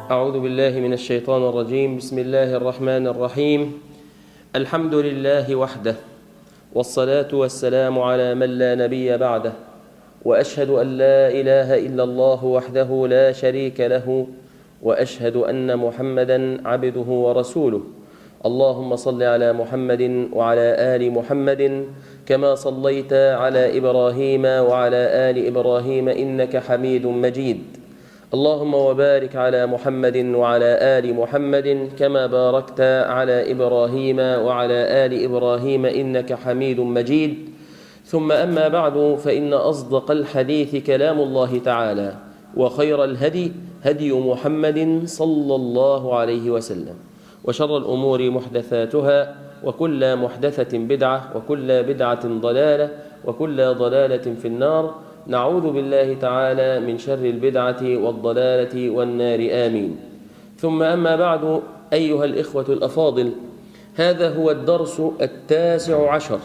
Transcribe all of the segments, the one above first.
أعوذ بالله من الشيطان الرجيم بسم الله الرحمن الرحيم الحمد لله وحده والصلاة والسلام على من لا نبي بعده وأشهد أن لا إله إلا الله وحده لا شريك له وأشهد أن محمدا عبده ورسوله اللهم صل على محمد وعلى آل محمد كما صليت على إبراهيم وعلى آل إبراهيم إنك حميد مجيد اللهم وبارك على محمد وعلى آل محمد كما باركت على إبراهيم وعلى آل إبراهيم إنك حميد مجيد ثم أما بعد فإن أصدق الحديث كلام الله تعالى وخير الهدي هدي محمد صلى الله عليه وسلم وشر الأمور محدثاتها وكل محدثة بدعة وكل بدعة ضلالة وكل ضلالة في النار نعوذ بالله تعالى من شر البدعة والضلالة والنار آمين ثم أما بعد أيها الإخوة الأفاضل هذا هو الدرس التاسع عشر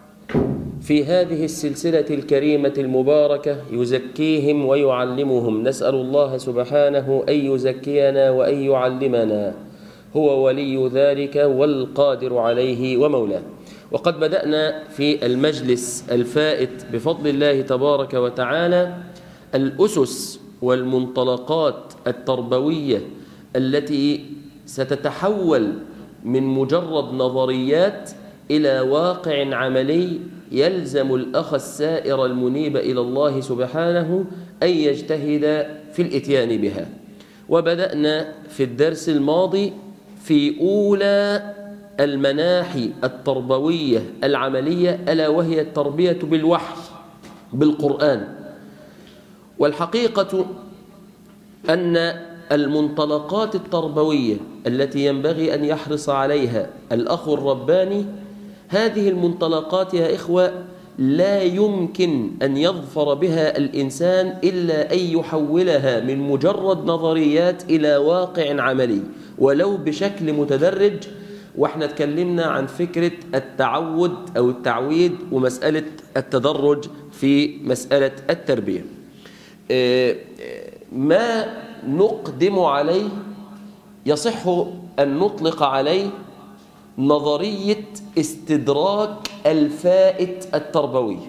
في هذه السلسلة الكريمة المباركة يزكيهم ويعلمهم نسأل الله سبحانه أن يزكينا وأن يعلمنا هو ولي ذلك والقادر عليه ومولاه وقد بدأنا في المجلس الفائت بفضل الله تبارك وتعالى الأسس والمنطلقات التربوية التي ستتحول من مجرد نظريات إلى واقع عملي يلزم الأخ السائر المنيب إلى الله سبحانه أن يجتهد في الإتيان بها وبدأنا في الدرس الماضي في أولى المناحي التربوية العملية ألا وهي التربية بالوحي بالقرآن والحقيقة أن المنطلقات التربوية التي ينبغي أن يحرص عليها الأخ الرباني هذه المنطلقات يا إخوة لا يمكن أن يظفر بها الإنسان إلا أن يحولها من مجرد نظريات إلى واقع عملي ولو بشكل متدرج واحنا اتكلمنا عن فكرة التعود أو التعويد ومسألة التدرج في مسألة التربية ما نقدم عليه يصح أن نطلق عليه نظرية استدراك الفائت التربوي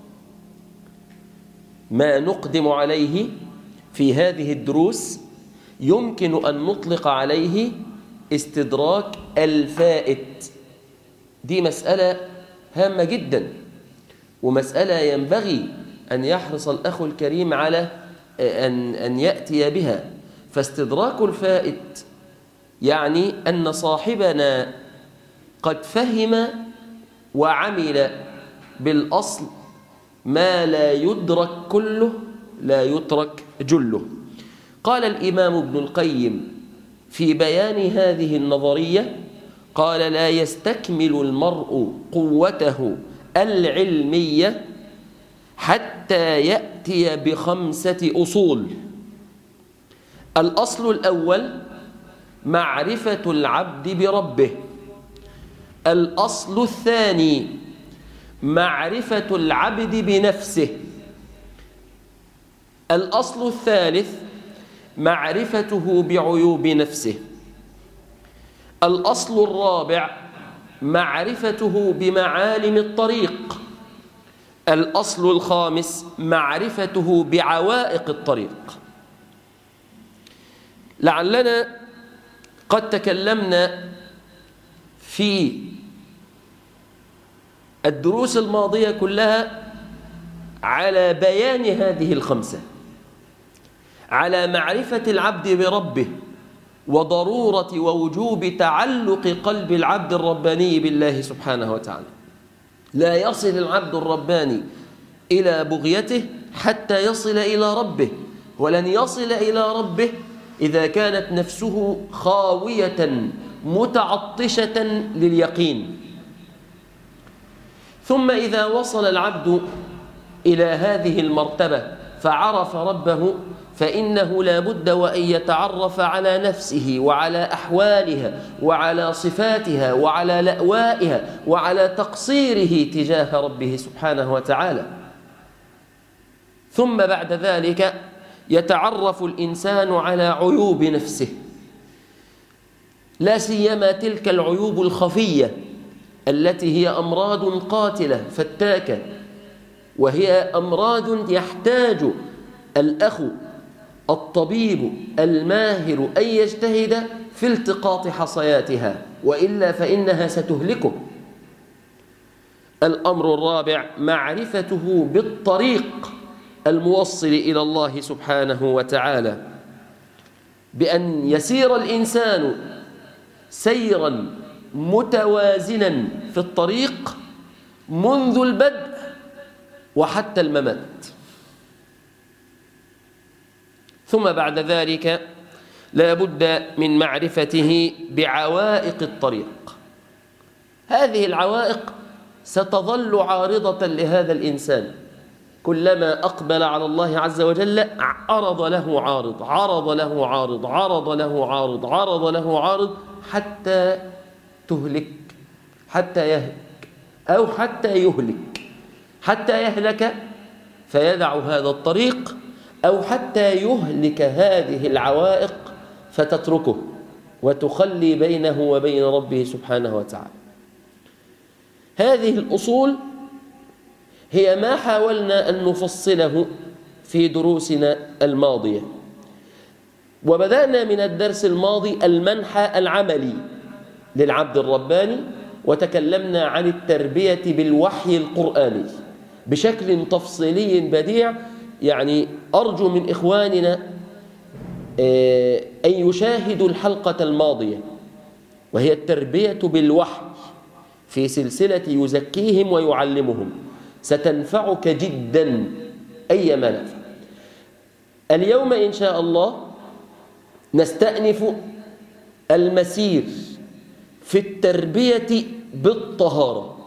ما نقدم عليه في هذه الدروس يمكن أن نطلق عليه استدراك الفائت دي مسألة هامة جدا ومسألة ينبغي أن يحرص الأخ الكريم على أن, أن يأتي بها فاستدراك الفائت يعني أن صاحبنا قد فهم وعمل بالأصل ما لا يدرك كله لا يترك جله قال الإمام ابن القيم في بيان هذه النظرية قال لا يستكمل المرء قوته العلمية حتى يأتي بخمسة أصول الأصل الأول معرفة العبد بربه الأصل الثاني معرفة العبد بنفسه الأصل الثالث معرفته بعيوب نفسه الأصل الرابع معرفته بمعالم الطريق الأصل الخامس معرفته بعوائق الطريق لعلنا قد تكلمنا في الدروس الماضية كلها على بيان هذه الخمسة على معرفة العبد بربه وضرورة ووجوب تعلق قلب العبد الرباني بالله سبحانه وتعالى لا يصل العبد الرباني إلى بغيته حتى يصل إلى ربه ولن يصل إلى ربه إذا كانت نفسه خاوية متعطشة لليقين ثم إذا وصل العبد إلى هذه المرتبة فعرف ربه فإنه لا بد وأن يتعرف على نفسه وعلى أحوالها وعلى صفاتها وعلى لأوائها وعلى تقصيره تجاه ربه سبحانه وتعالى ثم بعد ذلك يتعرف الإنسان على عيوب نفسه لا سيما تلك العيوب الخفية التي هي أمراض قاتلة فتاكة وهي أمراض يحتاج الأخ الطبيب الماهر أن يجتهد في التقاط حصياتها وإلا فإنها ستهلكه الأمر الرابع معرفته بالطريق الموصل إلى الله سبحانه وتعالى بأن يسير الإنسان سيرا متوازنا في الطريق منذ البدء وحتى الممات ثم بعد ذلك لا بد من معرفته بعوائق الطريق هذه العوائق ستظل عارضة لهذا الإنسان كلما أقبل على الله عز وجل عرض له عارض عرض له عارض عرض له عارض عرض له عارض حتى تهلك حتى يهلك أو حتى يهلك حتى يهلك فيدع هذا الطريق أو حتى يهلك هذه العوائق فتتركه وتخلي بينه وبين ربه سبحانه وتعالى هذه الأصول هي ما حاولنا أن نفصله في دروسنا الماضية وبدأنا من الدرس الماضي المنحى العملي للعبد الرباني وتكلمنا عن التربية بالوحي القرآني بشكل تفصيلي بديع يعني أرجو من إخواننا أن يشاهدوا الحلقة الماضية وهي التربية بالوحي في سلسلة يزكيهم ويعلمهم ستنفعك جدا أيما نفع اليوم إن شاء الله نستأنف المسير في التربية بالطهارة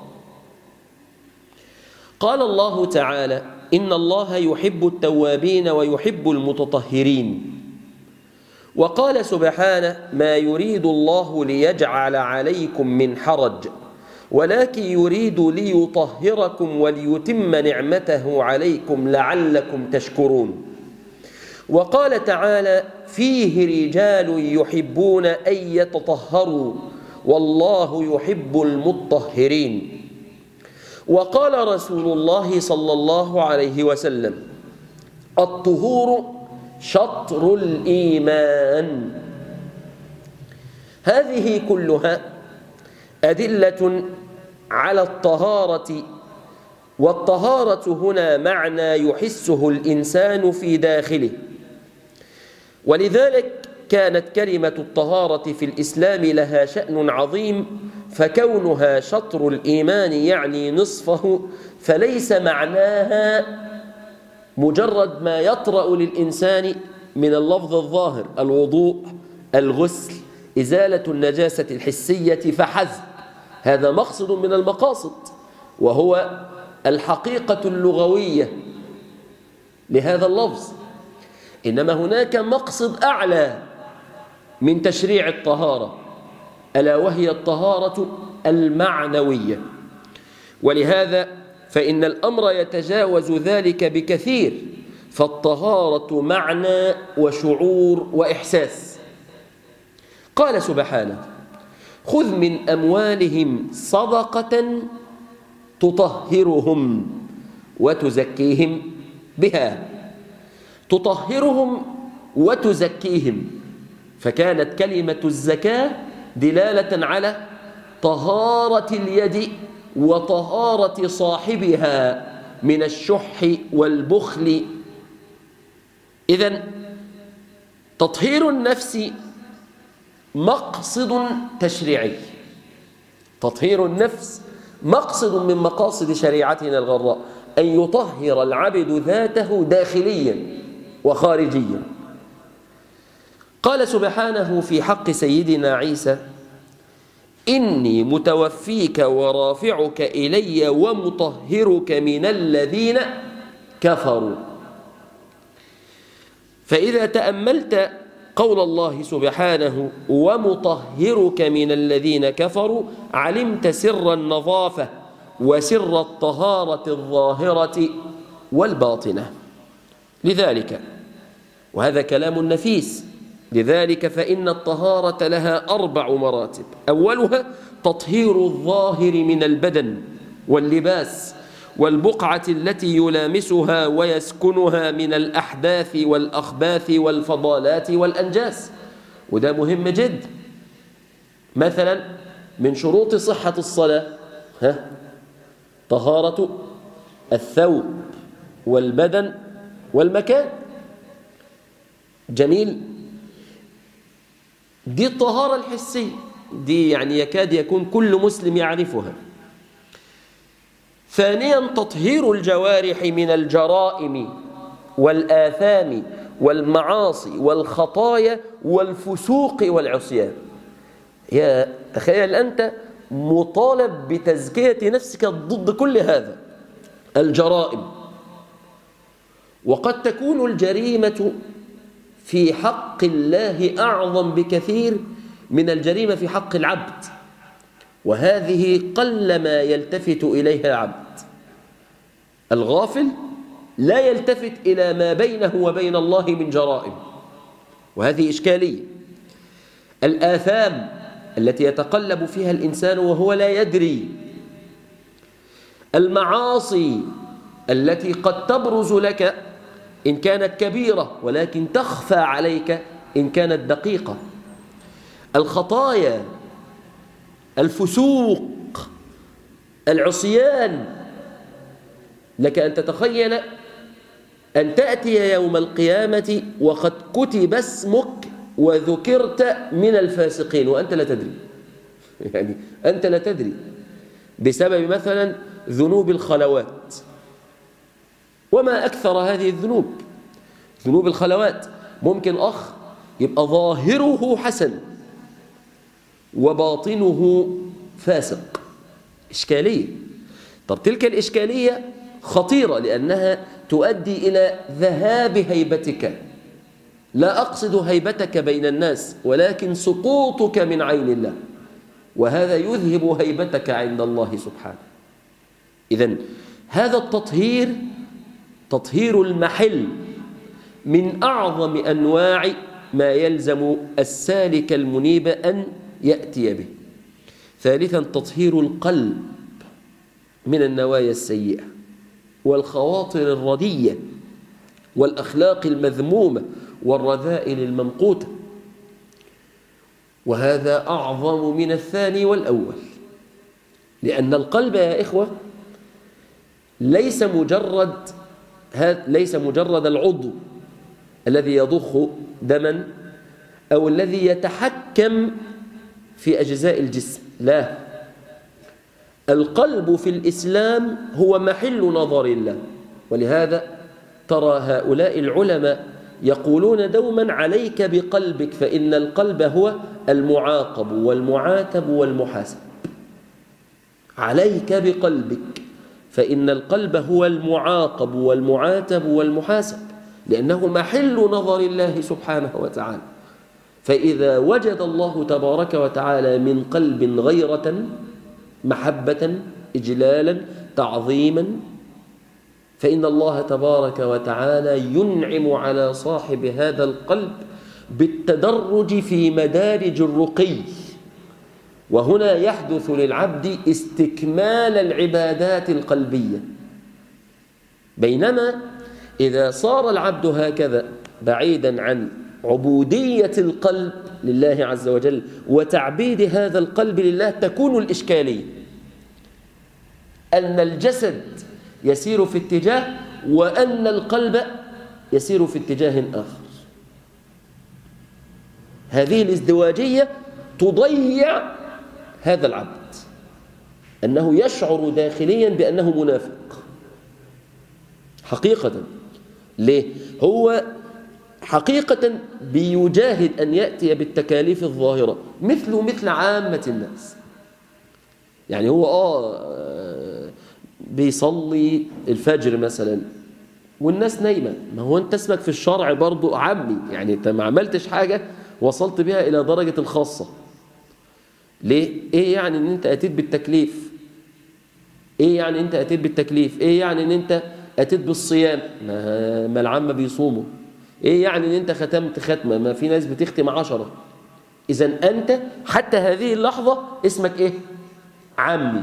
قال الله تعالى إن الله يحب التوابين ويحب المتطهرين وقال سبحانه ما يريد الله ليجعل عليكم من حرج ولكن يريد ليطهركم وليتم نعمته عليكم لعلكم تشكرون وقال تعالى فيه رجال يحبون أن يتطهروا والله يحب المطهرين وقال رسول الله صلى الله عليه وسلم الطهور شطر الإيمان هذه كلها أدلة على الطهارة والطهارة هنا معنى يحسه الإنسان في داخله ولذلك كانت كلمة الطهارة في الإسلام لها شأن عظيم فكونها شطر الإيمان يعني نصفه فليس معناها مجرد ما يطرأ للإنسان من اللفظ الظاهر الوضوء الغسل إزالة النجاسة الحسية فحسب هذا مقصد من المقاصد وهو الحقيقة اللغوية لهذا اللفظ إنما هناك مقصد أعلى من تشريع الطهارة ألا وهي الطهارة المعنوية ولهذا فإن الأمر يتجاوز ذلك بكثير فالطهارة معنى وشعور وإحساس قال سبحانه خذ من أموالهم صدقة تطهرهم وتزكيهم بها تطهرهم وتزكيهم فكانت كلمة الزكاة دلالة على طهارة اليد وطهارة صاحبها من الشح والبخل إذا تطهير النفس مقصد تشريعي تطهير النفس مقصد من مقاصد شريعتنا الغراء أن يطهر العبد ذاته داخليا وخارجيا قال سبحانه في حق سيدنا عيسى إني متوفيك ورافعك إلي ومطهرك من الذين كفروا فإذا تأملت قول الله سبحانه ومطهرك من الذين كفروا علمت سر النظافة وسر الطهارة الظاهرة والباطنة لذلك وهذا كلام نفيس لذلك فإن الطهارة لها أربع مراتب أولها تطهير الظاهر من البدن واللباس والبقعة التي يلامسها ويسكنها من الأحداث والأخباث والفضالات والأنجاس وده مهم جدا مثلا من شروط صحة الصلاة ها طهارة الثوب والبدن والمكان جميل دي الطهارة الحسية دي يعني يكاد يكون كل مسلم يعرفها ثانيا تطهير الجوارح من الجرائم والآثام والمعاصي والخطايا والفسوق والعصيان يا تخيل أنت مطالب بتزكية نفسك ضد كل هذا الجرائم وقد تكون الجريمة في حق الله أعظم بكثير من الجريمة في حق العبد وهذه قلما يلتفت إليها العبد الغافل لا يلتفت إلى ما بينه وبين الله من جرائم وهذه إشكالية الآثام التي يتقلب فيها الإنسان وهو لا يدري المعاصي التي قد تبرز لك إن كانت كبيرة ولكن تخفى عليك إن كانت دقيقة الخطايا الفسوق العصيان لك أن تتخيل أن تأتي يوم القيامة وقد كتب اسمك وذكرت من الفاسقين وأنت لا تدري يعني أنت لا تدري بسبب مثلا ذنوب الخلوات وما أكثر هذه الذنوب ذنوب الخلوات ممكن أخ يبقى ظاهره حسن وباطنه فاسق إشكالية طب تلك الإشكالية خطيرة لأنها تؤدي إلى ذهاب هيبتك لا أقصد هيبتك بين الناس ولكن سقوطك من عين الله وهذا يذهب هيبتك عند الله سبحانه إذن هذا التطهير تطهير المحل من أعظم أنواع ما يلزم السالك المنيب أن يأتي به ثالثا تطهير القلب من النوايا السيئة والخواطر الردية والأخلاق المذمومة والرذائل الممقوتة وهذا أعظم من الثاني والأول لأن القلب يا إخوة ليس مجرد ليس مجرد العضو الذي يضخ دما أو الذي يتحكم في أجزاء الجسم لا القلب في الإسلام هو محل نظر الله ولهذا ترى هؤلاء العلماء يقولون دوما عليك بقلبك فإن القلب هو المعاقب والمعاتب والمحاسب عليك بقلبك فإن القلب هو المعاقب والمعاتب والمحاسب لأنه محل نظر الله سبحانه وتعالى فإذا وجد الله تبارك وتعالى من قلب غيرة محبة إجلالا تعظيما فإن الله تبارك وتعالى ينعم على صاحب هذا القلب بالتدرج في مدارج الرقي وهنا يحدث للعبد استكمال العبادات القلبية بينما إذا صار العبد هكذا بعيدا عن عبودية القلب لله عز وجل وتعبيد هذا القلب لله تكون الإشكالية أن الجسد يسير في اتجاه وأن القلب يسير في اتجاه آخر هذه الازدواجية تضيع هذا العبد أنه يشعر داخليا بأنه منافق حقيقة ليه؟ هو حقيقة بيجاهد أن يأتي بالتكاليف الظاهرة مثله مثل عامة الناس يعني هو آه بيصلي الفجر مثلا والناس نايمة ما هو أنت اسمك في الشرع برضو عمي يعني أنت ما عملتش حاجة وصلت بها إلى درجة الخاصة ليه؟ إيه يعني أن أنت أتيت بالتكليف إيه يعني أنت أتيت بالتكليف إيه يعني أن أنت أتيت بالصيام ما العامة بيصوموا ايه يعني ان انت ختمت ختمة ما في ناس بتختم عشرة اذا انت حتى هذه اللحظة اسمك ايه عامي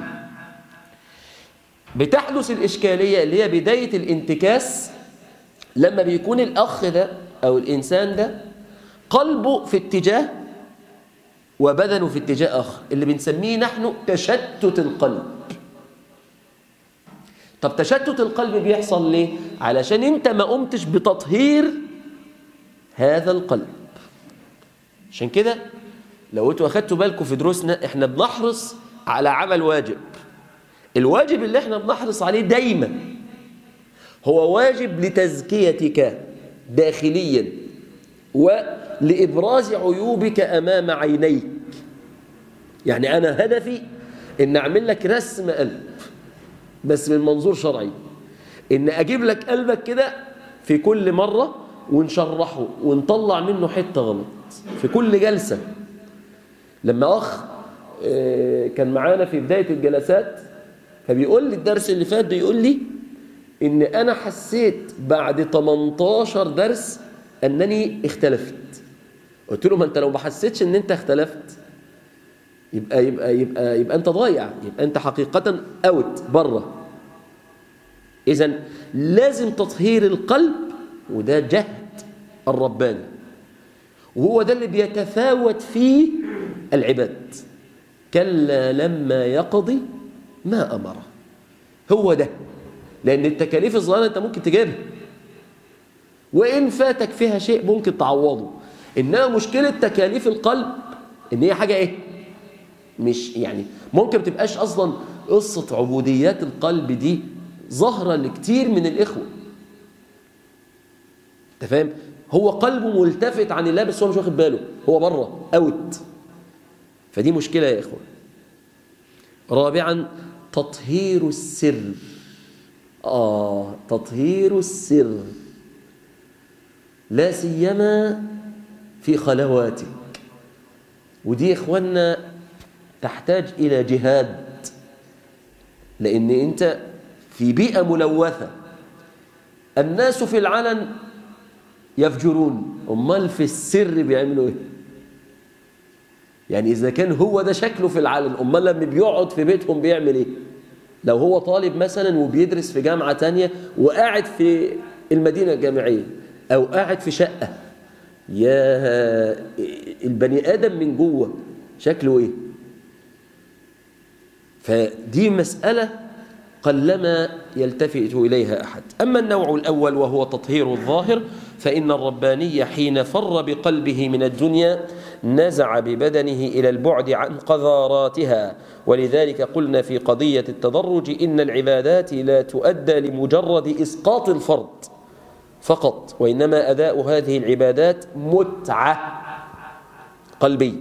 بتحدث الإشكالية اللي هي بداية الانتكاس لما بيكون الأخ ده أو الإنسان ده قلبه في اتجاه وبدنه في اتجاه آخر اللي بنسميه نحن تشتت القلب طب تشتت القلب بيحصل ليه؟ علشان انت ما قمتش بتطهير هذا القلب عشان كده لو انتوا اخدتوا بالكم في دروسنا احنا بنحرص على عمل واجب الواجب اللي احنا بنحرص عليه دايما هو واجب لتزكيتك داخليا ولإبراز عيوبك أمام عينيك يعني أنا هدفي إن أعمل لك رسم قلب بس من منظور شرعي إن أجيب لك قلبك كده في كل مرة ونشرحه ونطلع منه حتة غلط في كل جلسة لما أخ كان معانا في بداية الجلسات فبيقول لي الدرس اللي فات بيقول لي ان انا حسيت بعد 18 درس انني اختلفت قلت له ما انت لو ما حسيتش ان انت اختلفت يبقى يبقى يبقى يبقى انت ضايع يبقى انت حقيقة اوت بره اذا لازم تطهير القلب وده جهد الرباني وهو ده اللي بيتفاوت فيه العباد كلا لما يقضي ما أمره هو ده لأن التكاليف الصغيرة أنت ممكن تجيبها وإن فاتك فيها شيء ممكن تعوضه إنما مشكلة تكاليف القلب إن هي حاجة إيه مش يعني ممكن تبقاش أصلا قصة عبوديات القلب دي ظاهرة لكتير من الإخوة أنت فاهم هو قلبه ملتفت عن الله بس هو مش واخد باله هو بره أوت فدي مشكلة يا إخوة رابعا تطهير السر آه تطهير السر لا سيما في خلواتك ودي إخواننا تحتاج إلى جهاد لأن أنت في بيئة ملوثة الناس في العلن يفجرون أمال في السر بيعملوا إيه يعني إذا كان هو ده شكله في العلن أمال لما بيقعد في بيتهم بيعمل إيه لو هو طالب مثلا وبيدرس في جامعة تانية وقاعد في المدينة الجامعية أو قاعد في شقة يا البني آدم من جوه شكله إيه فدي مسألة قلما يلتفت إليها أحد أما النوع الأول وهو تطهير الظاهر فإن الرباني حين فر بقلبه من الدنيا نزع ببدنه إلى البعد عن قذاراتها ولذلك قلنا في قضية التدرج إن العبادات لا تؤدى لمجرد إسقاط الفرد فقط وإنما أداء هذه العبادات متعة قلبي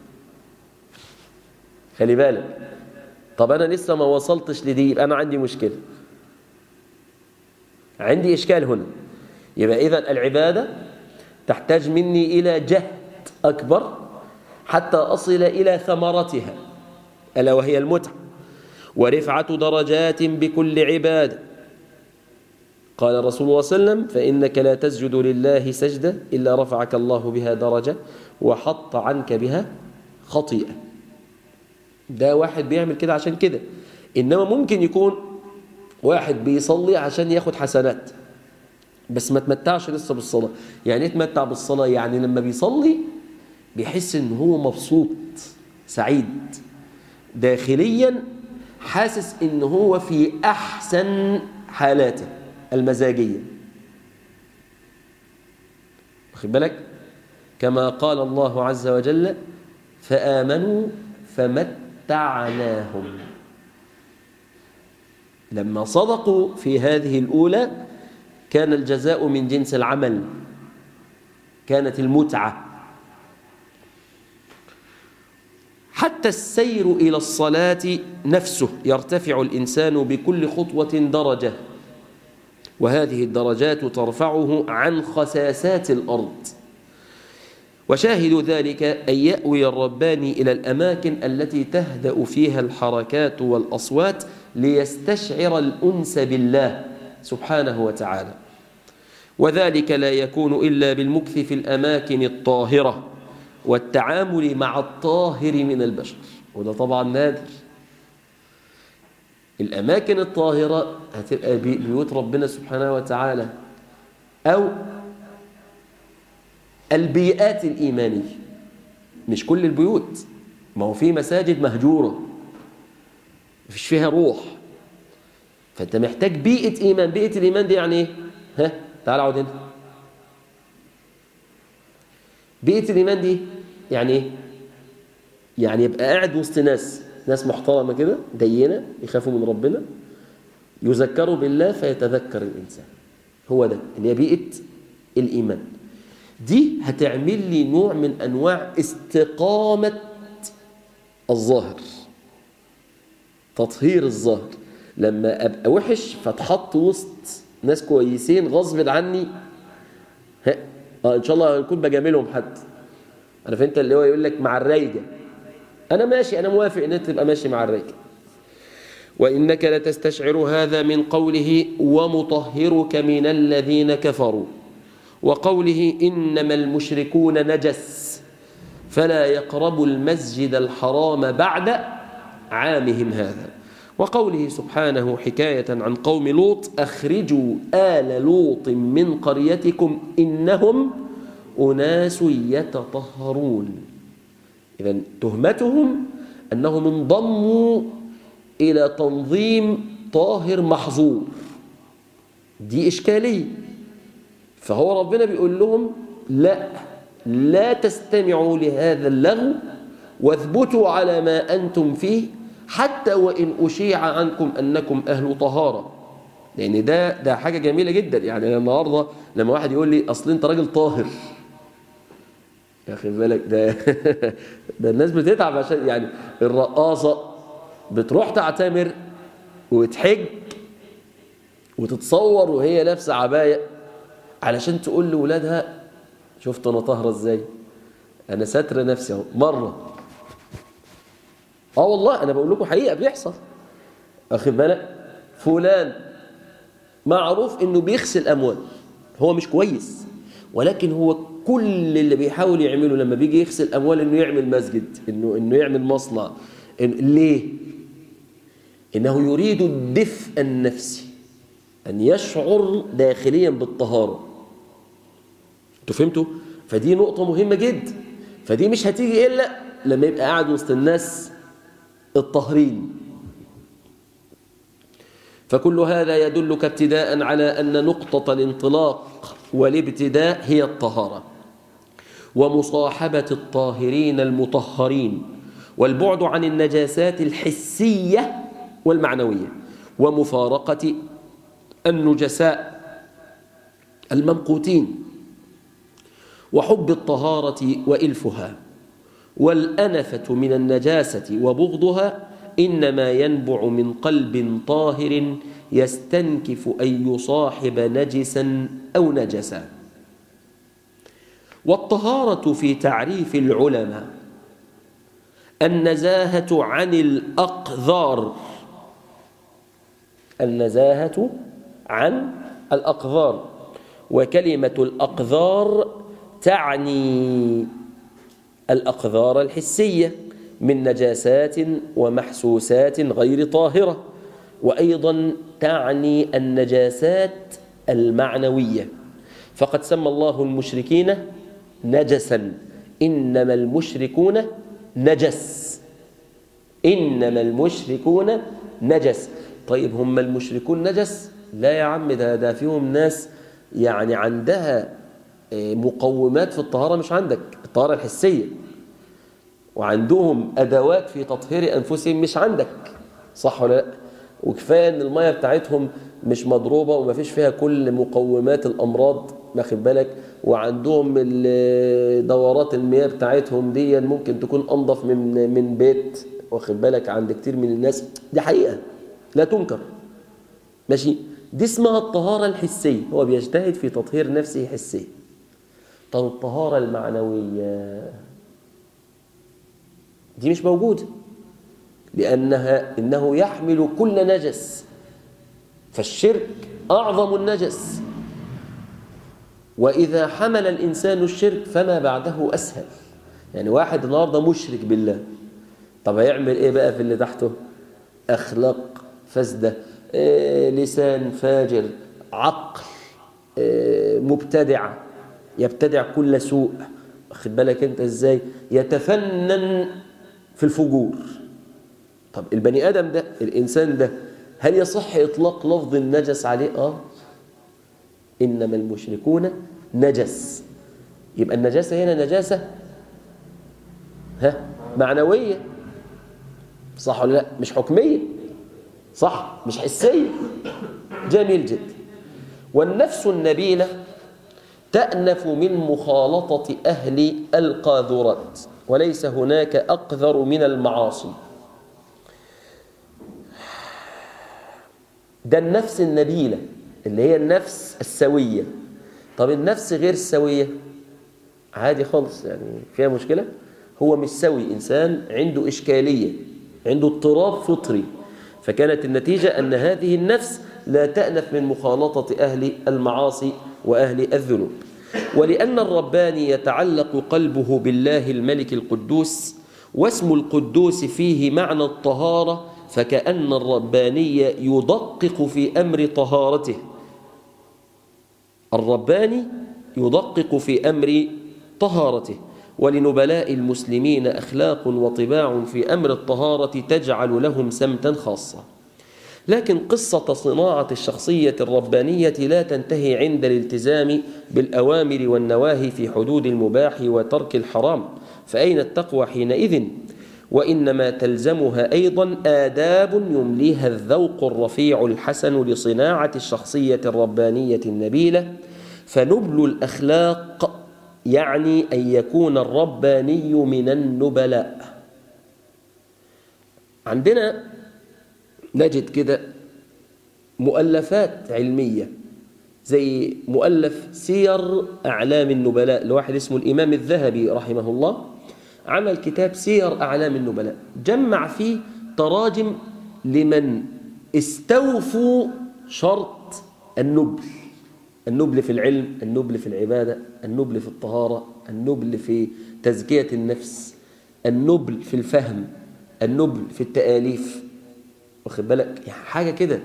خلي بالك طب أنا لسه ما وصلتش لدي يبقى أنا عندي مشكلة عندي إشكال هنا يبقى إذا العبادة تحتاج مني إلى جهد أكبر حتى أصل إلى ثمرتها ألا وهي المتعة ورفعة درجات بكل عبادة قال الرسول صلى الله عليه وسلم فإنك لا تسجد لله سجدة إلا رفعك الله بها درجة وحط عنك بها خطيئة ده واحد بيعمل كده عشان كده إنما ممكن يكون واحد بيصلي عشان ياخد حسنات بس ما تمتعش لسه بالصلاة يعني ايه تمتع بالصلاة يعني لما بيصلي بيحس ان هو مبسوط سعيد داخليا حاسس ان هو في احسن حالاته المزاجية واخد بالك كما قال الله عز وجل فآمنوا فمتعناهم لما صدقوا في هذه الأولى كان الجزاء من جنس العمل كانت المتعة حتى السير إلى الصلاة نفسه يرتفع الإنسان بكل خطوة درجة وهذه الدرجات ترفعه عن خساسات الأرض وشاهد ذلك أن يأوي الرباني إلى الأماكن التي تهدأ فيها الحركات والأصوات ليستشعر الأنس بالله سبحانه وتعالى وذلك لا يكون إلا بالمكث في الأماكن الطاهرة والتعامل مع الطاهر من البشر وده طبعا نادر الأماكن الطاهرة هتبقى بيوت ربنا سبحانه وتعالى أو البيئات الإيمانية مش كل البيوت ما هو في مساجد مهجورة مفيش فيها روح فأنت محتاج بيئة إيمان بيئة الإيمان دي يعني إيه؟ ها تعال اقعد هنا بيئة الإيمان دي يعني إيه؟ يعني يبقى قاعد وسط ناس ناس محترمة كده دينة يخافوا من ربنا يذكروا بالله فيتذكر الإنسان هو ده اللي هي بيئة الإيمان دي هتعمل لي نوع من أنواع استقامة الظاهر تطهير الظاهر لما أبقى وحش فاتحط وسط ناس كويسين غصب عني ها اه ان شاء الله هنكون بجاملهم حد عارف انت اللي هو يقول لك مع الرايجه انا ماشي انا موافق ان انت تبقى ماشي مع الرايجه وانك لتستشعر هذا من قوله ومطهرك من الذين كفروا وقوله انما المشركون نجس فلا يقربوا المسجد الحرام بعد عامهم هذا وقوله سبحانه حكاية عن قوم لوط أخرجوا آل لوط من قريتكم إنهم أناس يتطهرون إذا تهمتهم أنهم انضموا إلى تنظيم طاهر محظور دي إشكالية فهو ربنا بيقول لهم لا لا تستمعوا لهذا اللغو واثبتوا على ما أنتم فيه حتى وإن أشيع عنكم أنكم أهل طهارة لأن ده ده حاجة جميلة جدا يعني النهاردة لما واحد يقول لي أصل أنت راجل طاهر يا أخي بالك ده ده الناس بتتعب عشان يعني الرقاصة بتروح تعتمر وتحج وتتصور وهي لابسة عباية علشان تقول لأولادها شفت أنا طاهرة إزاي أنا ساتر نفسي أهو مرة اه والله انا بقول لكم حقيقه بيحصل واخد بالك فلان معروف انه بيغسل اموال هو مش كويس ولكن هو كل اللي بيحاول يعمله لما بيجي يغسل اموال انه يعمل مسجد انه انه يعمل مصنع إنه ليه انه يريد الدفء النفسي ان يشعر داخليا بالطهاره انتوا فهمتوا فدي نقطه مهمه جدا فدي مش هتيجي الا لما يبقى قاعد وسط الناس الطهرين فكل هذا يدلك ابتداء على أن نقطة الانطلاق والابتداء هي الطهارة ومصاحبة الطاهرين المطهرين والبعد عن النجاسات الحسية والمعنوية ومفارقة النجساء الممقوتين وحب الطهارة وإلفها والأنفة من النجاسة وبغضها إنما ينبع من قلب طاهر يستنكف أن يصاحب نجسا أو نجسا والطهارة في تعريف العلماء النزاهة عن الأقذار النزاهة عن الأقذار وكلمة الأقذار تعني الأقذار الحسية من نجاسات ومحسوسات غير طاهرة وأيضا تعني النجاسات المعنوية فقد سمى الله المشركين نجسا إنما المشركون نجس إنما المشركون نجس طيب هم المشركون نجس لا يا عم ده ده فيهم ناس يعني عندها مقومات في الطهارة مش عندك الطهارة الحسية وعندهم أدوات في تطهير أنفسهم مش عندك صح ولا لا وكفاية أن المية بتاعتهم مش مضروبة وما فيش فيها كل مقومات الأمراض واخد بالك وعندهم دورات المياه بتاعتهم دي ممكن تكون أنظف من من بيت واخد بالك عند كتير من الناس دي حقيقة لا تنكر ماشي دي اسمها الطهارة الحسية هو بيجتهد في تطهير نفسه حسيا طب الطهارة المعنوية دي مش موجودة لأنها إنه يحمل كل نجس فالشرك أعظم النجس وإذا حمل الإنسان الشرك فما بعده أسهل يعني واحد النهاردة مشرك بالله طب هيعمل إيه بقى في اللي تحته أخلاق فاسدة إيه لسان فاجر عقل إيه مبتدع يبتدع كل سوء واخد بالك انت ازاي يتفنن في الفجور طب البني ادم ده الانسان ده هل يصح اطلاق لفظ النجس عليه اه انما المشركون نجس يبقى النجاسه هنا نجاسه ها معنويه صح ولا لا مش حكميه صح مش حسيه جميل جدا والنفس النبيله تأنف من مخالطة أهل القاذورات وليس هناك أقذر من المعاصي ده النفس النبيلة اللي هي النفس السوية طب النفس غير السوية عادي خالص يعني فيها مشكلة هو مش سوي إنسان عنده إشكالية عنده اضطراب فطري فكانت النتيجة أن هذه النفس لا تأنف من مخالطة أهل المعاصي وأهل الذنوب ولأن الرباني يتعلق قلبه بالله الملك القدوس واسم القدوس فيه معنى الطهارة فكأن الرباني يدقق في أمر طهارته الرباني يدقق في أمر طهارته ولنبلاء المسلمين أخلاق وطباع في أمر الطهارة تجعل لهم سمتا خاصة لكن قصة صناعة الشخصية الربانية لا تنتهي عند الالتزام بالأوامر والنواهي في حدود المباح وترك الحرام فأين التقوى حينئذ؟ وإنما تلزمها أيضا آداب يمليها الذوق الرفيع الحسن لصناعة الشخصية الربانية النبيلة فنبل الأخلاق يعني أن يكون الرباني من النبلاء عندنا نجد كده مؤلفات علمية زي مؤلف سير أعلام النبلاء لواحد اسمه الإمام الذهبي رحمه الله عمل كتاب سير أعلام النبلاء جمع فيه تراجم لمن استوفوا شرط النبل النبل في العلم النبل في العبادة النبل في الطهارة النبل في تزكية النفس النبل في الفهم النبل في التآليف واخد بالك يعني حاجة كده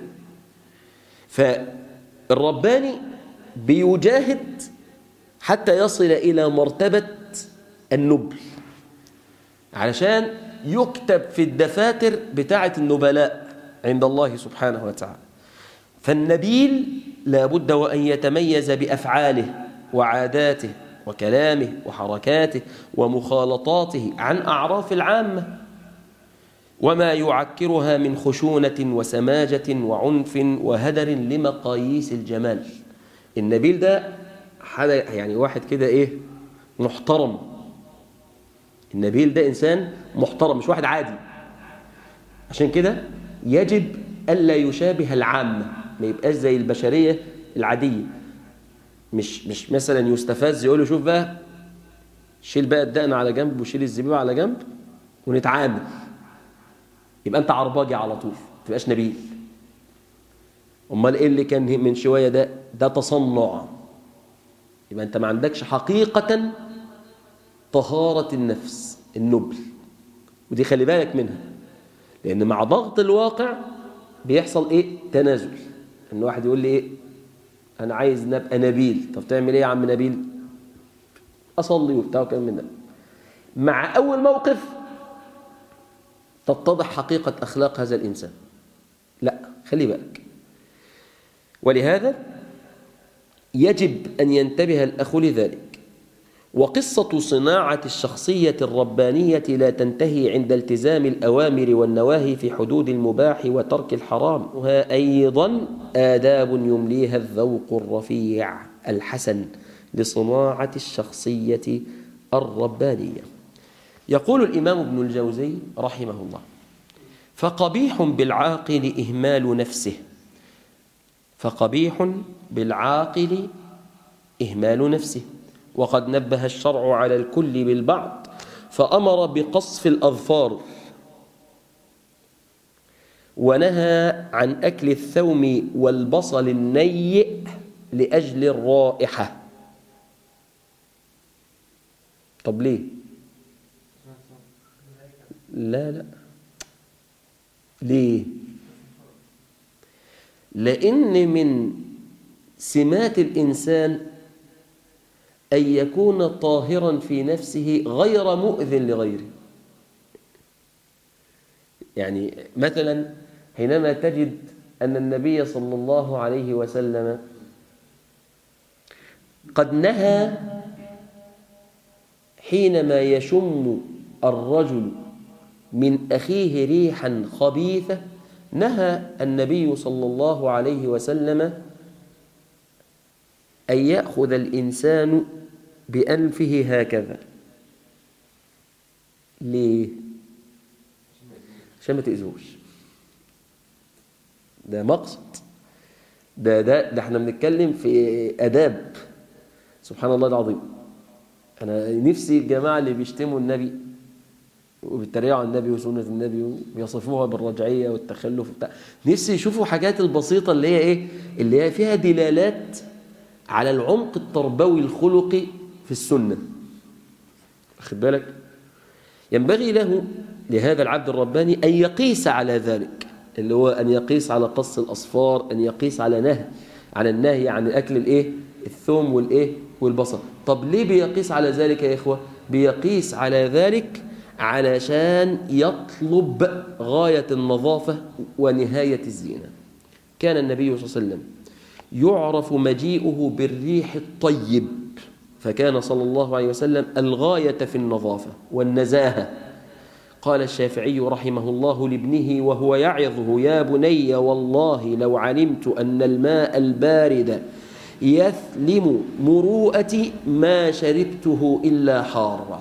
فالرباني بيجاهد حتى يصل إلى مرتبة النبل علشان يكتب في الدفاتر بتاعة النبلاء عند الله سبحانه وتعالى فالنبيل لابد وأن يتميز بأفعاله وعاداته وكلامه وحركاته ومخالطاته عن أعراف العامة وما يعكرها من خشونة وسماجة وعنف وهدر لمقاييس الجمال النبيل ده حدا يعني واحد كده ايه محترم النبيل ده انسان محترم مش واحد عادي عشان كده يجب الا يشابه العامه ما يبقاش زي البشريه العاديه مش مش مثلا يستفز يقول له شوف بقى شيل بقى الدقن على جنب وشيل الزبيبه على جنب ونتعامل يبقى انت عرباجي على طول ما تبقاش نبيل امال ايه اللي كان من شويه ده ده تصنع يبقى انت ما عندكش حقيقه طهاره النفس النبل ودي خلي بالك منها لان مع ضغط الواقع بيحصل ايه تنازل ان واحد يقول لي ايه انا عايز نبقى نبيل طب تعمل ايه يا عم نبيل اصلي وبتاع وكلام من ده مع اول موقف تتضح حقيقة أخلاق هذا الإنسان لا خلي بالك ولهذا يجب أن ينتبه الأخ لذلك وقصة صناعة الشخصية الربانية لا تنتهي عند التزام الأوامر والنواهي في حدود المباح وترك الحرام وها أيضا آداب يمليها الذوق الرفيع الحسن لصناعة الشخصية الربانية يقول الإمام ابن الجوزي رحمه الله فقبيح بالعاقل إهمال نفسه فقبيح بالعاقل إهمال نفسه وقد نبه الشرع على الكل بالبعض فأمر بقصف الأظفار ونهى عن أكل الثوم والبصل النيء لأجل الرائحة طب ليه لا لا ليه لأن من سمات الإنسان أن يكون طاهرا في نفسه غير مؤذن لغيره يعني مثلا حينما تجد أن النبي صلى الله عليه وسلم قد نهى حينما يشم الرجل من أخيه ريحا خبيثة نهى النبي صلى الله عليه وسلم أن يأخذ الإنسان بأنفه هكذا ليه؟ عشان ما تأذوش ده مقصد ده ده ده احنا بنتكلم في آداب سبحان الله العظيم أنا نفسي الجماعة اللي بيشتموا النبي وبيتريقوا على النبي وسنة النبي ويصفوها بالرجعية والتخلف وبتاع نفسي يشوفوا حاجات البسيطة اللي هي إيه اللي هي فيها دلالات على العمق التربوي الخلقي في السنة واخد بالك ينبغي له لهذا العبد الرباني أن يقيس على ذلك اللي هو أن يقيس على قص الأصفار أن يقيس على نهي على النهي عن أكل الإيه الثوم والإيه والبصل طب ليه بيقيس على ذلك يا إخوة بيقيس على ذلك علشان يطلب غاية النظافة ونهاية الزينة كان النبي صلى الله عليه وسلم يعرف مجيئه بالريح الطيب فكان صلى الله عليه وسلم الغاية في النظافة والنزاهة قال الشافعي رحمه الله لابنه وهو يعظه يا بني والله لو علمت أن الماء البارد يثلم مروءتي ما شربته إلا حارا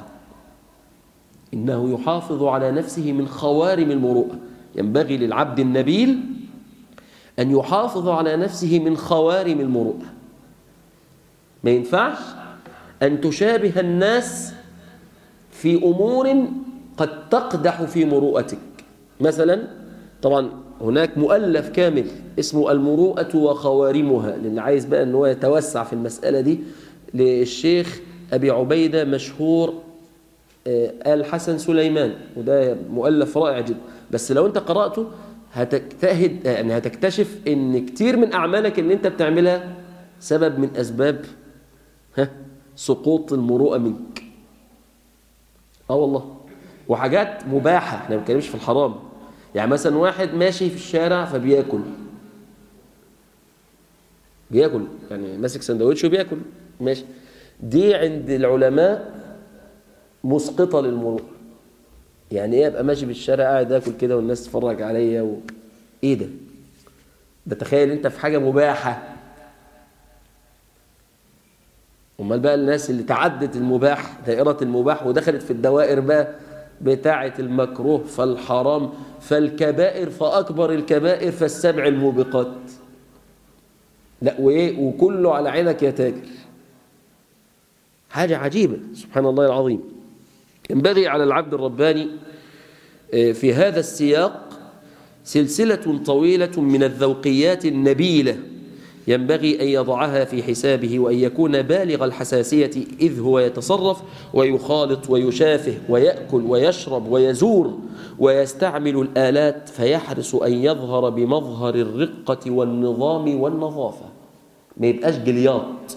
إنه يحافظ على نفسه من خوارم المروءة ينبغي للعبد النبيل أن يحافظ على نفسه من خوارم المروءة ما ينفعش أن تشابه الناس في أمور قد تقدح في مروءتك مثلا طبعا هناك مؤلف كامل اسمه المروءة وخوارمها للي عايز بقى أنه يتوسع في المسألة دي للشيخ أبي عبيدة مشهور آل حسن سليمان وده مؤلف رائع جدا بس لو انت قرأته هتجتهد يعني هتكتشف ان كتير من اعمالك اللي انت بتعملها سبب من اسباب ها سقوط المروءه منك اه والله وحاجات مباحه احنا ما بنتكلمش في الحرام يعني مثلا واحد ماشي في الشارع فبياكل بياكل يعني ماسك سندوتش وبياكل ماشي دي عند العلماء مسقطه للمروءه يعني ايه ابقى ماشي في الشارع قاعد اكل كده والناس تتفرج عليا و... ايه ده ده تخيل انت في حاجه مباحه امال بقى الناس اللي تعدت المباح دائره المباح ودخلت في الدوائر بقى بتاعه المكروه فالحرام فالكبائر فاكبر الكبائر فالسبع الموبقات لا وايه وكله على عينك يا تاجر حاجه عجيبه سبحان الله العظيم ينبغي على العبد الرباني في هذا السياق سلسلة طويلة من الذوقيات النبيلة ينبغي أن يضعها في حسابه وأن يكون بالغ الحساسية إذ هو يتصرف ويخالط ويشافه ويأكل ويشرب ويزور ويستعمل الآلات فيحرص أن يظهر بمظهر الرقة والنظام والنظافة ما يبقاش جلياط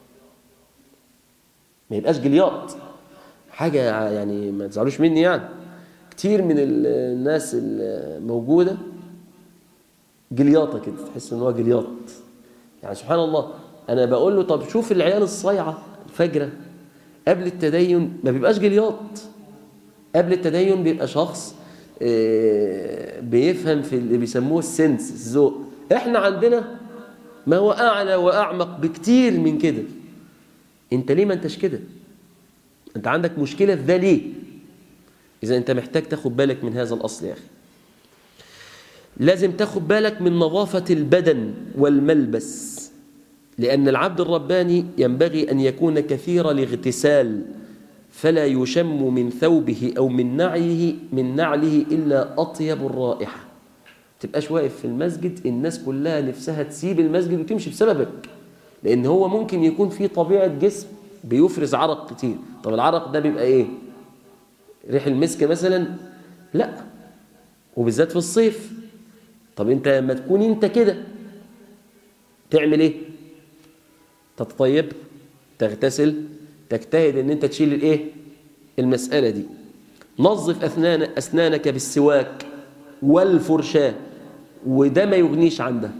ما يبقاش جلياط حاجة يعني ما تزعلوش مني يعني كتير من الناس الموجودة جلياطة كده تحس ان هو جلياط يعني سبحان الله انا بقول له طب شوف العيال الصايعة الفجرة قبل التدين ما بيبقاش جلياط قبل التدين بيبقى شخص بيفهم في اللي بيسموه السنس الذوق احنا عندنا ما هو اعلى واعمق بكتير من كده انت ليه ما انتش كده انت عندك مشكلة في ده ليه إذا أنت محتاج تاخد بالك من هذا الأصل يا أخي لازم تاخد بالك من نظافة البدن والملبس لأن العبد الرباني ينبغي أن يكون كثير الاغتسال فلا يشم من ثوبه أو من نعله من نعله إلا أطيب الرائحة تبقاش واقف في المسجد الناس كلها نفسها تسيب المسجد وتمشي بسببك لأن هو ممكن يكون في طبيعة جسم بيفرز عرق كتير طب العرق ده بيبقى ايه ريح المسك مثلا لا وبالذات في الصيف طب انت لما تكون انت كده تعمل ايه تتطيب تغتسل تجتهد ان انت تشيل الايه المسألة دي نظف أسنان أسنانك بالسواك والفرشاة وده ما يغنيش عن ده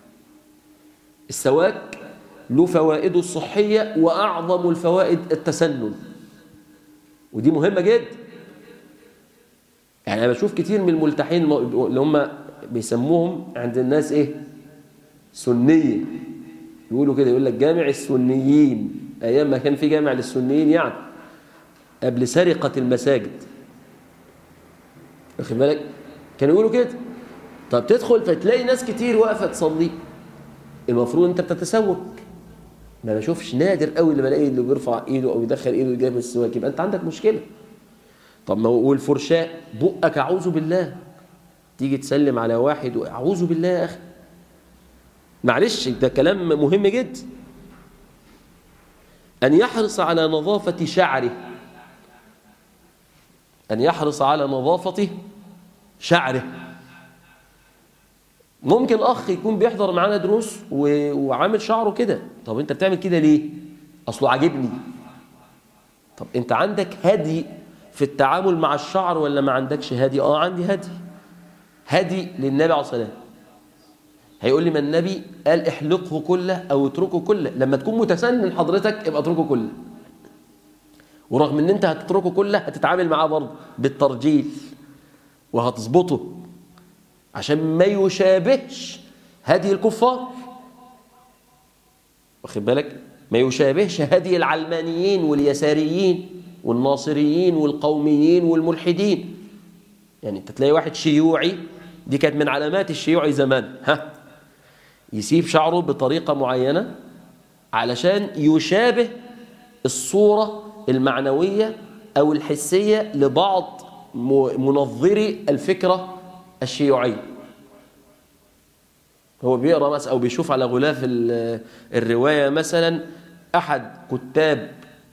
السواك له فوائده الصحية وأعظم الفوائد التسنن ودي مهمة جدا يعني أنا بشوف كتير من الملتحين اللي هم بيسموهم عند الناس إيه سنية يقولوا كده يقول لك جامع السنيين أيام ما كان في جامع للسنيين يعني قبل سرقة المساجد واخد بالك كانوا يقولوا كده طب تدخل فتلاقي ناس كتير واقفة تصلي المفروض انت بتتسوق ما بشوفش نادر قوي اللي بلاقي اللي بيرفع ايده او يدخل ايده جايب السواك يبقى انت عندك مشكله طب ما والفرشاه بقك اعوذ بالله تيجي تسلم على واحد اعوذ بالله يا اخي معلش ده كلام مهم جدا ان يحرص على نظافه شعره ان يحرص على نظافه شعره ممكن اخ يكون بيحضر معانا دروس و... وعامل شعره كده طب انت بتعمل كده ليه اصله عاجبني طب انت عندك هدي في التعامل مع الشعر ولا ما عندكش هدي اه عندي هدي هدي للنبي عليه الصلاه هيقول لي ما النبي قال احلقه كله او اتركه كله لما تكون متسنن حضرتك يبقى اتركه كله ورغم ان انت هتتركه كله هتتعامل معاه برضه بالترجيل وهتظبطه عشان ما يشابهش هدي الكفار واخد بالك ما يشابهش هدي العلمانيين واليساريين والناصريين والقوميين والملحدين يعني انت تلاقي واحد شيوعي دي كانت من علامات الشيوعي زمان ها يسيب شعره بطريقة معينة علشان يشابه الصورة المعنوية أو الحسية لبعض منظري الفكرة الشيوعية هو بيقرأ مثلا أو بيشوف على غلاف الرواية مثلا أحد كتاب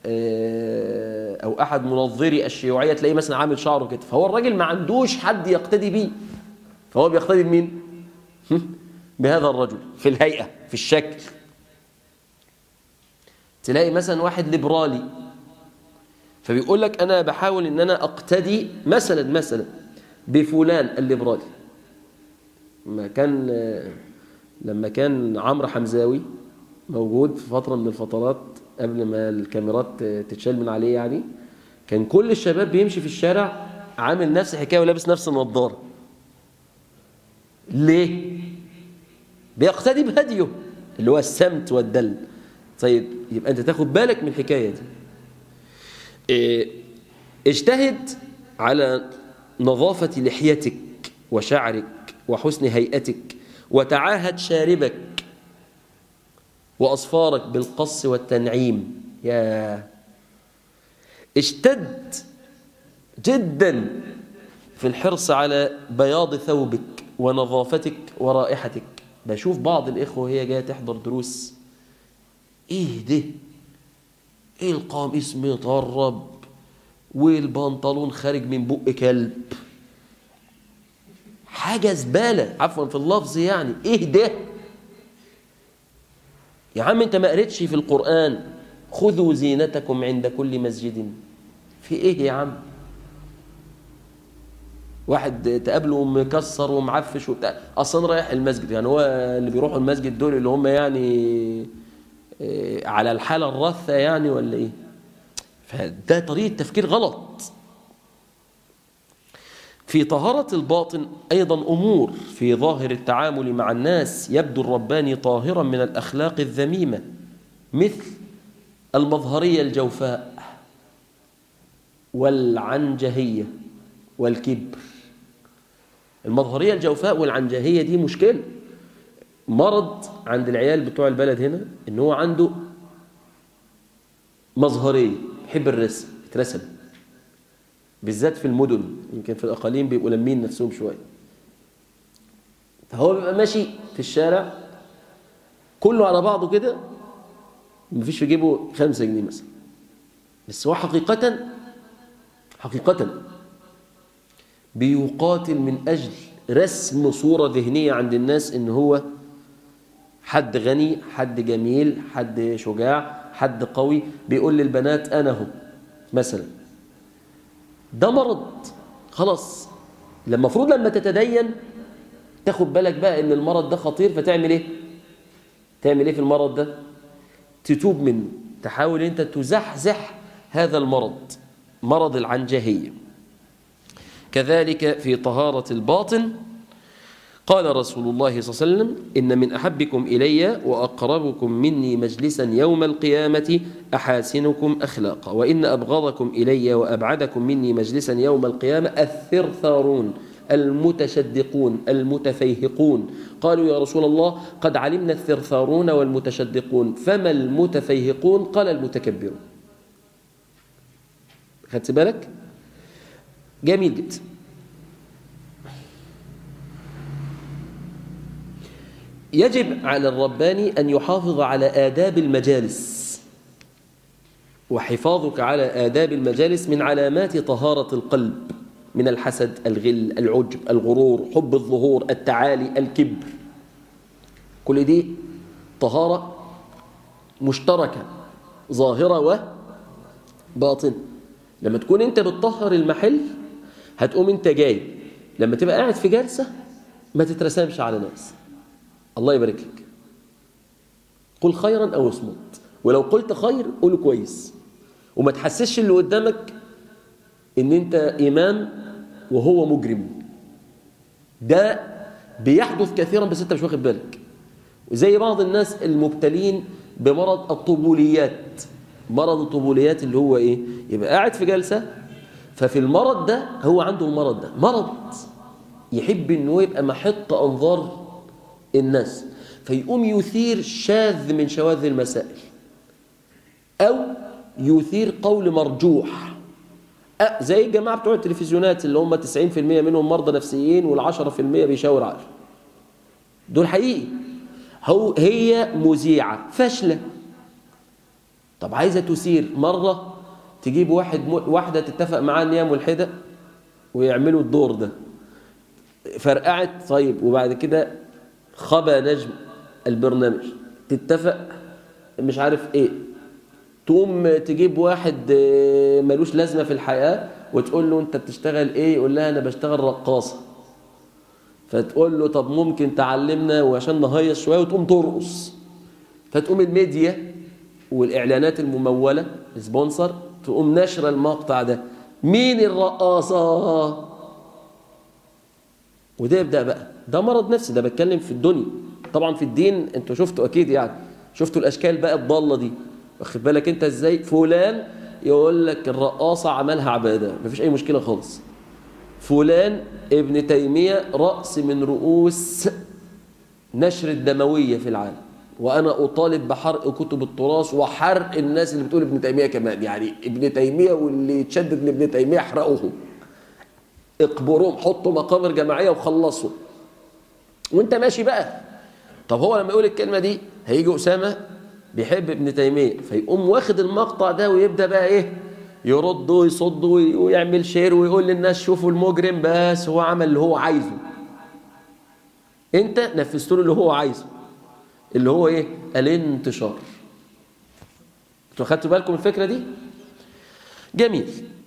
أو أحد منظري الشيوعية تلاقيه مثلا عامل شعره كده فهو الراجل ما عندوش حد يقتدي بيه فهو بيقتدي بمين؟ بهذا الرجل في الهيئة في الشكل تلاقي مثلا واحد ليبرالي فبيقول لك أنا بحاول إن أنا أقتدي مثلا مثلا بفلان الليبرالي لما كان لما كان عمرو حمزاوي موجود في فترة من الفترات قبل ما الكاميرات تتشال من عليه يعني كان كل الشباب بيمشي في الشارع عامل نفس الحكاية ولابس نفس النضارة ليه؟ بيقتدي بهديه اللي هو السمت والدل طيب يبقى انت تاخد بالك من الحكاية دي إيه اجتهد على نظافة لحيتك وشعرك وحسن هيئتك وتعاهد شاربك وأصفارك بالقص والتنعيم يا اشتد جدا في الحرص على بياض ثوبك ونظافتك ورائحتك بشوف بعض الإخوة وهي جاية تحضر دروس إيه ده إيه القميص مطرب والبنطلون خارج من بق كلب حاجة زبالة عفوا في اللفظ يعني إيه ده يا عم أنت ما قريتش في القرآن خذوا زينتكم عند كل مسجد في إيه يا عم واحد تقابله مكسر ومعفش وبتاع اصلا رايح المسجد يعني هو اللي بيروحوا المسجد دول اللي هم يعني على الحاله الرثه يعني ولا ايه فده طريقه تفكير غلط في طهارة الباطن أيضا أمور في ظاهر التعامل مع الناس يبدو الرباني طاهرا من الأخلاق الذميمة مثل المظهرية الجوفاء والعنجهية والكبر المظهرية الجوفاء والعنجهية دي مشكلة مرض عند العيال بتوع البلد هنا ان هو عنده مظهرية يحب الرسم يترسم بالذات في المدن يمكن في الأقاليم بيبقوا لمين نفسهم شوية فهو بيبقى ماشي في الشارع كله على بعضه كده مفيش في جيبه خمسة جنيه مثلا بس هو حقيقة حقيقة بيقاتل من أجل رسم صورة ذهنية عند الناس إن هو حد غني حد جميل حد شجاع حد قوي بيقول للبنات أنا هو مثلا ده مرض خلاص لما المفروض لما تتدين تاخد بالك بقى ان المرض ده خطير فتعمل ايه تعمل ايه في المرض ده تتوب منه تحاول انت تزحزح هذا المرض مرض العنجهية كذلك في طهارة الباطن قال رسول الله صلى الله عليه وسلم إن من أحبكم إلي وأقربكم مني مجلسا يوم القيامة أحاسنكم أخلاقا وإن أبغضكم إلي وأبعدكم مني مجلسا يوم القيامة الثرثارون المتشدقون المتفيهقون قالوا يا رسول الله قد علمنا الثرثارون والمتشدقون فما المتفيهقون قال المتكبرون خدت بالك جميل جدا يجب على الرباني أن يحافظ على آداب المجالس وحفاظك على آداب المجالس من علامات طهارة القلب من الحسد الغل العجب الغرور حب الظهور التعالي الكبر كل دي طهارة مشتركة ظاهرة وباطنة لما تكون انت بتطهر المحل هتقوم انت جاي لما تبقى قاعد في جلسة ما تترسمش على ناس الله يبارك لك قل خيرا او اصمت ولو قلت خير قوله كويس وما تحسسش اللي قدامك ان انت امام وهو مجرم ده بيحدث كثيرا بس انت مش واخد بالك وزي بعض الناس المبتلين بمرض الطبوليات مرض الطبوليات اللي هو ايه يبقى قاعد في جلسه ففي المرض ده هو عنده المرض ده مرض يحب انه يبقى محط انظار الناس فيقوم يثير شاذ من شواذ المسائل او يثير قول مرجوح أه زي الجماعه بتوع التلفزيونات اللي هم 90% منهم مرضى نفسيين وال10% بيشاور عقل دول حقيقي هو هي مذيعه فاشله طب عايزه تثير مره تجيب واحد م... واحده تتفق معاه ان هي ملحده ويعملوا الدور ده فرقعت طيب وبعد كده خبى نجم البرنامج تتفق مش عارف ايه تقوم تجيب واحد ملوش لازمه في الحياه وتقول له انت بتشتغل ايه يقول لها انا بشتغل رقاصه فتقول له طب ممكن تعلمنا وعشان نهيص شويه وتقوم ترقص فتقوم الميديا والاعلانات المموله سبونسر تقوم نشر المقطع ده مين الرقاصه وده يبدا بقى ده مرض نفسي ده بتكلم في الدنيا طبعا في الدين انتوا شفتوا اكيد يعني شفتوا الاشكال بقى الضاله دي واخد بالك انت ازاي فلان يقول لك الرقاصه عملها عباده مفيش اي مشكله خالص فلان ابن تيميه راس من رؤوس نشر الدمويه في العالم وانا اطالب بحرق كتب التراث وحرق الناس اللي بتقول ابن تيميه كمان يعني ابن تيميه واللي يتشدد لابن تيميه احرقوهم اقبروهم حطوا مقابر جماعيه وخلصوا وانت ماشي بقى طب هو لما يقول الكلمه دي هيجي اسامه بيحب ابن تيميه فيقوم واخد المقطع ده ويبدا بقى ايه يرد ويصد ويعمل شير ويقول للناس شوفوا المجرم بس هو عمل اللي هو عايزه انت نفذت له اللي هو عايزه اللي هو ايه الانتشار انتوا خدتوا بالكم الفكره دي جميل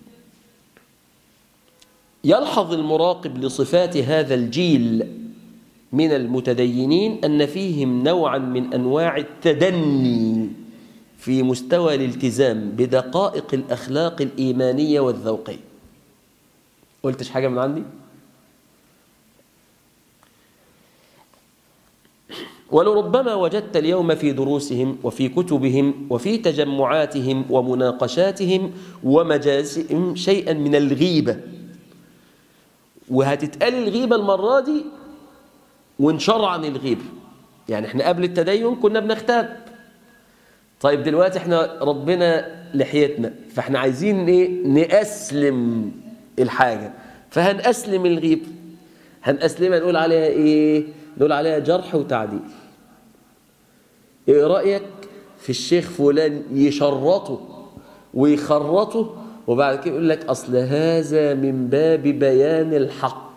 يلحظ المراقب لصفات هذا الجيل من المتدينين أن فيهم نوعا من أنواع التدني في مستوى الالتزام بدقائق الأخلاق الإيمانية والذوقية قلتش حاجة من عندي؟ ولربما وجدت اليوم في دروسهم وفي كتبهم وفي تجمعاتهم ومناقشاتهم ومجالسهم شيئا من الغيبة وهتتقال الغيبة المرة دي ونشرع عن الغيبة يعني احنا قبل التدين كنا بنختاب طيب دلوقتي احنا ربنا لحيتنا فاحنا عايزين ايه نأسلم الحاجة فهنأسلم الغيبة هنأسلمها نقول عليها ايه نقول عليها جرح وتعديل ايه رأيك في الشيخ فلان يشرطه ويخرطه وبعد كده يقول لك أصل هذا من باب بيان الحق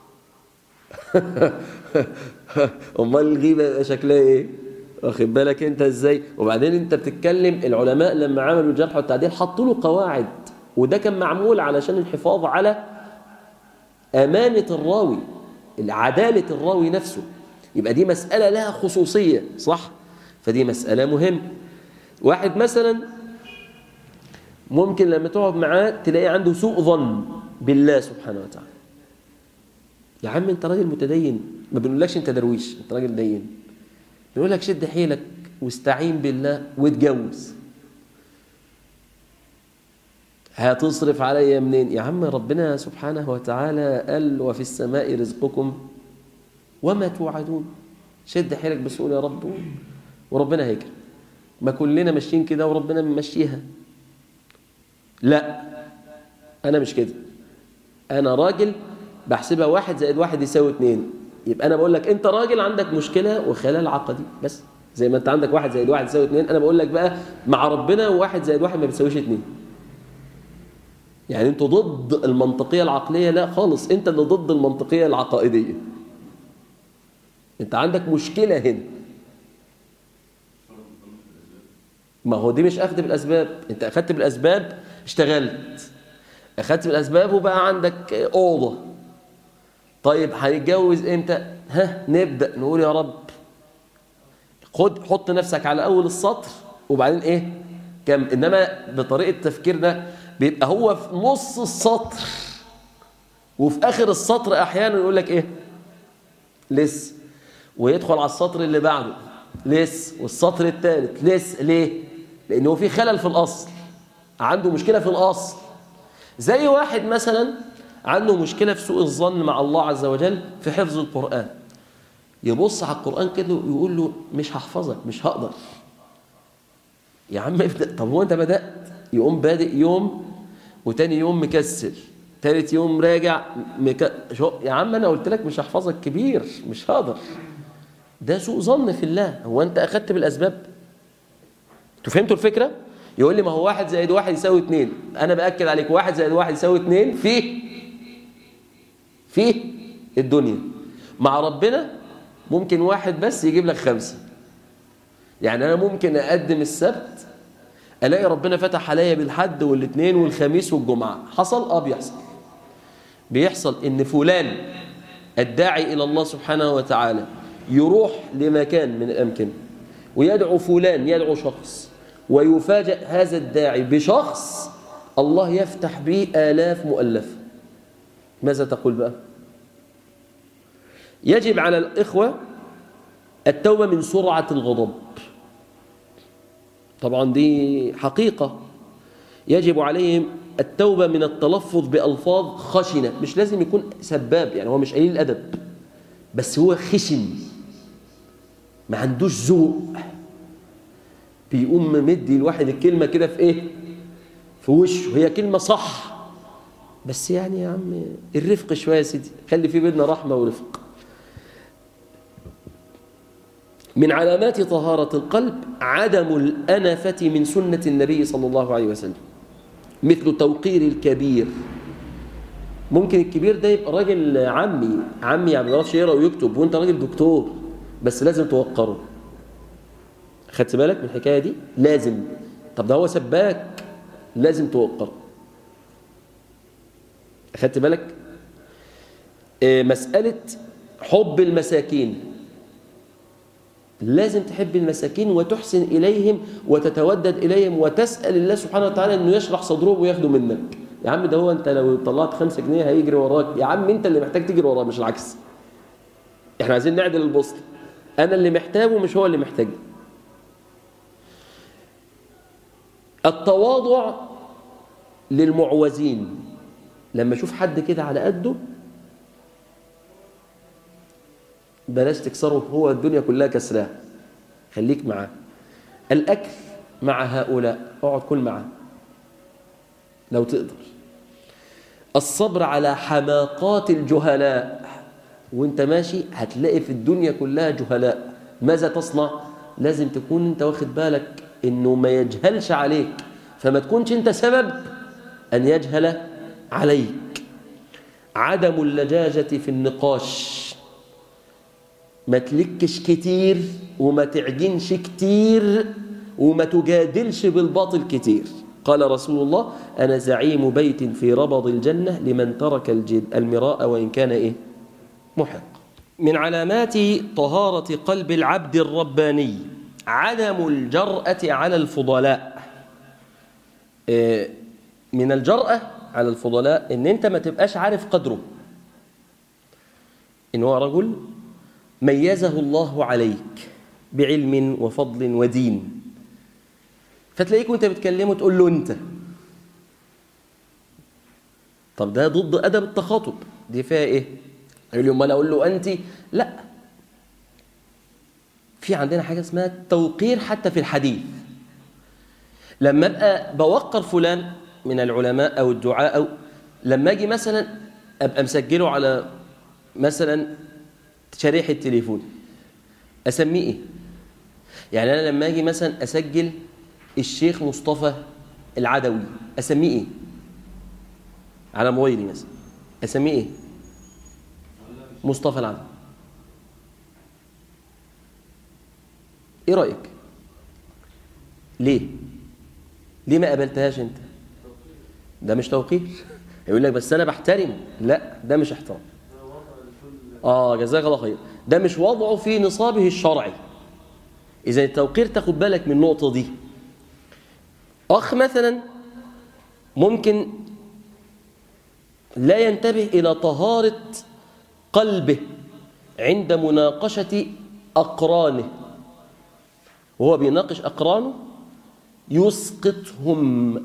امال الغيبه يبقى شكلها ايه واخد بالك انت ازاي وبعدين انت بتتكلم العلماء لما عملوا الجرح والتعديل حطوا له قواعد وده كان معمول علشان الحفاظ على امانه الراوي عداله الراوي نفسه يبقى دي مساله لها خصوصيه صح فدي مساله مهمه واحد مثلا ممكن لما تقعد معاه تلاقي عنده سوء ظن بالله سبحانه وتعالى يا عم انت راجل متدين ما بنقولكش انت درويش انت راجل دين بنقول لك شد حيلك واستعين بالله واتجوز هتصرف عليا منين يا عم ربنا سبحانه وتعالى قال وفي السماء رزقكم وما توعدون شد حيلك بس قول يا رب وربنا هيكرم ما كلنا ماشيين كده وربنا ممشيها لا انا مش كده انا راجل بحسبها واحد زائد واحد يساوي اتنين يبقى انا بقول لك انت راجل عندك مشكله وخلال عقدي بس زي ما انت عندك واحد زائد واحد يساوي اتنين انا بقول لك بقى مع ربنا واحد زائد واحد ما بتساويش اتنين يعني انتوا ضد المنطقيه العقليه لا خالص انت اللي ضد المنطقيه العقائديه انت عندك مشكله هنا ما هو دي مش اخذ بالاسباب انت اخذت بالاسباب اشتغلت اخذت بالاسباب وبقى عندك اوضه طيب هنتجوز امتى ها نبدا نقول يا رب خد حط نفسك على اول السطر وبعدين ايه كم انما بطريقه تفكيرنا بيبقى هو في نص السطر وفي اخر السطر احيانا يقول لك ايه لسه ويدخل على السطر اللي بعده لسه والسطر الثالث لسه ليه لانه في خلل في الاصل عنده مشكله في الاصل زي واحد مثلا عنده مشكلة في سوء الظن مع الله عز وجل في حفظ القرآن يبص على القرآن كده ويقول له مش هحفظك مش هقدر يا عم ابدأ طب هو انت بدأت يقوم بادئ يوم وتاني يوم مكسل تالت يوم راجع مك... شو... يا عم انا قلت لك مش هحفظك كبير مش هقدر ده سوء ظن في الله هو انت اخدت بالاسباب انتوا فهمتوا الفكره يقول لي ما هو واحد زائد واحد يساوي اتنين انا باكد عليك واحد زائد واحد يساوي اتنين في في الدنيا مع ربنا ممكن واحد بس يجيب لك خمسة يعني أنا ممكن أقدم السبت ألاقي ربنا فتح عليا بالحد والاثنين والخميس والجمعة حصل؟ آه بيحصل بيحصل إن فلان الداعي إلى الله سبحانه وتعالى يروح لمكان من الأمكنة ويدعو فلان يدعو شخص ويفاجأ هذا الداعي بشخص الله يفتح به آلاف مؤلفة ماذا تقول بقى يجب على الإخوة التوبة من سرعة الغضب طبعا دي حقيقة يجب عليهم التوبة من التلفظ بألفاظ خشنة مش لازم يكون سباب يعني هو مش قليل الأدب بس هو خشن ما عندوش ذوق بيقوم مدي الواحد الكلمة كده في ايه في وشه هي كلمة صح بس يعني يا عم الرفق شوية يا سيدي خلي في بيننا رحمة ورفق من علامات طهارة القلب عدم الأنفة من سنة النبي صلى الله عليه وسلم مثل توقير الكبير ممكن الكبير ده يبقى راجل عمي عمي يعني ما بيعرفش يقرا ويكتب وانت راجل دكتور بس لازم توقره خدت بالك من الحكايه دي لازم طب ده هو سباك لازم توقره خدت بالك آه مساله حب المساكين لازم تحب المساكين وتحسن إليهم وتتودد إليهم وتسأل الله سبحانه وتعالى أنه يشرح صدرهم وياخده منك يا عم ده هو أنت لو طلعت خمسة جنيه هيجري وراك يا عم أنت اللي محتاج تجري وراه مش العكس احنا عايزين نعدل البوصلة أنا اللي محتاجه مش هو اللي محتاجه التواضع للمعوزين لما اشوف حد كده على قده بلاش تكسره هو الدنيا كلها كسراه خليك معاه الأكل مع هؤلاء اقعد كل معاه لو تقدر الصبر على حماقات الجهلاء وانت ماشي هتلاقي في الدنيا كلها جهلاء ماذا تصنع لازم تكون انت واخد بالك انه ما يجهلش عليك فما تكونش انت سبب أن يجهل عليك عدم اللجاجة في النقاش ما تلكش كتير وما تعجنش كتير وما تجادلش بالباطل كتير قال رسول الله أنا زعيم بيت في ربض الجنة لمن ترك المراء وإن كان إيه محق من علامات طهارة قلب العبد الرباني عدم الجرأة على الفضلاء من الجرأة على الفضلاء ان انت ما تبقاش عارف قدره ان هو رجل ميزه الله عليك بعلم وفضل ودين فتلاقيك وانت بتكلمه تقول له انت طب ده ضد ادب التخاطب دي فيها ايه يقول لي امال اقول له انت لا في عندنا حاجه اسمها التوقير حتى في الحديث لما ابقى بوقر فلان من العلماء او الدعاء او لما اجي مثلا ابقى مسجله على مثلا شريحه التليفون اسميه ايه يعني انا لما اجي مثلا اسجل الشيخ مصطفى العدوي اسميه ايه على موبايلي مثلا اسميه ايه مصطفى العدوي ايه رايك ليه ليه ما قبلتهاش انت ده مش توقير يقول لك بس انا بحترمه لا ده مش احترام اه جزاك الله خير ده مش وضعه في نصابه الشرعي اذا التوقير تاخد بالك من النقطه دي اخ مثلا ممكن لا ينتبه الى طهاره قلبه عند مناقشه اقرانه وهو بيناقش اقرانه يسقطهم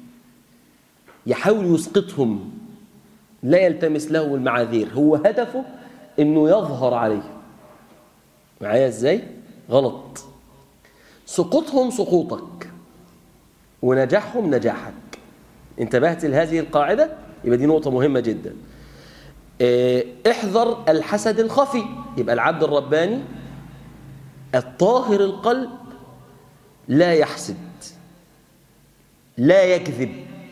يحاول يسقطهم لا يلتمس له المعاذير هو هدفه انه يظهر عليه معايا ازاي غلط سقوطهم سقوطك ونجاحهم نجاحك انتبهت لهذه القاعدة يبقى دي نقطة مهمة جدا احذر الحسد الخفي يبقى العبد الرباني الطاهر القلب لا يحسد لا يكذب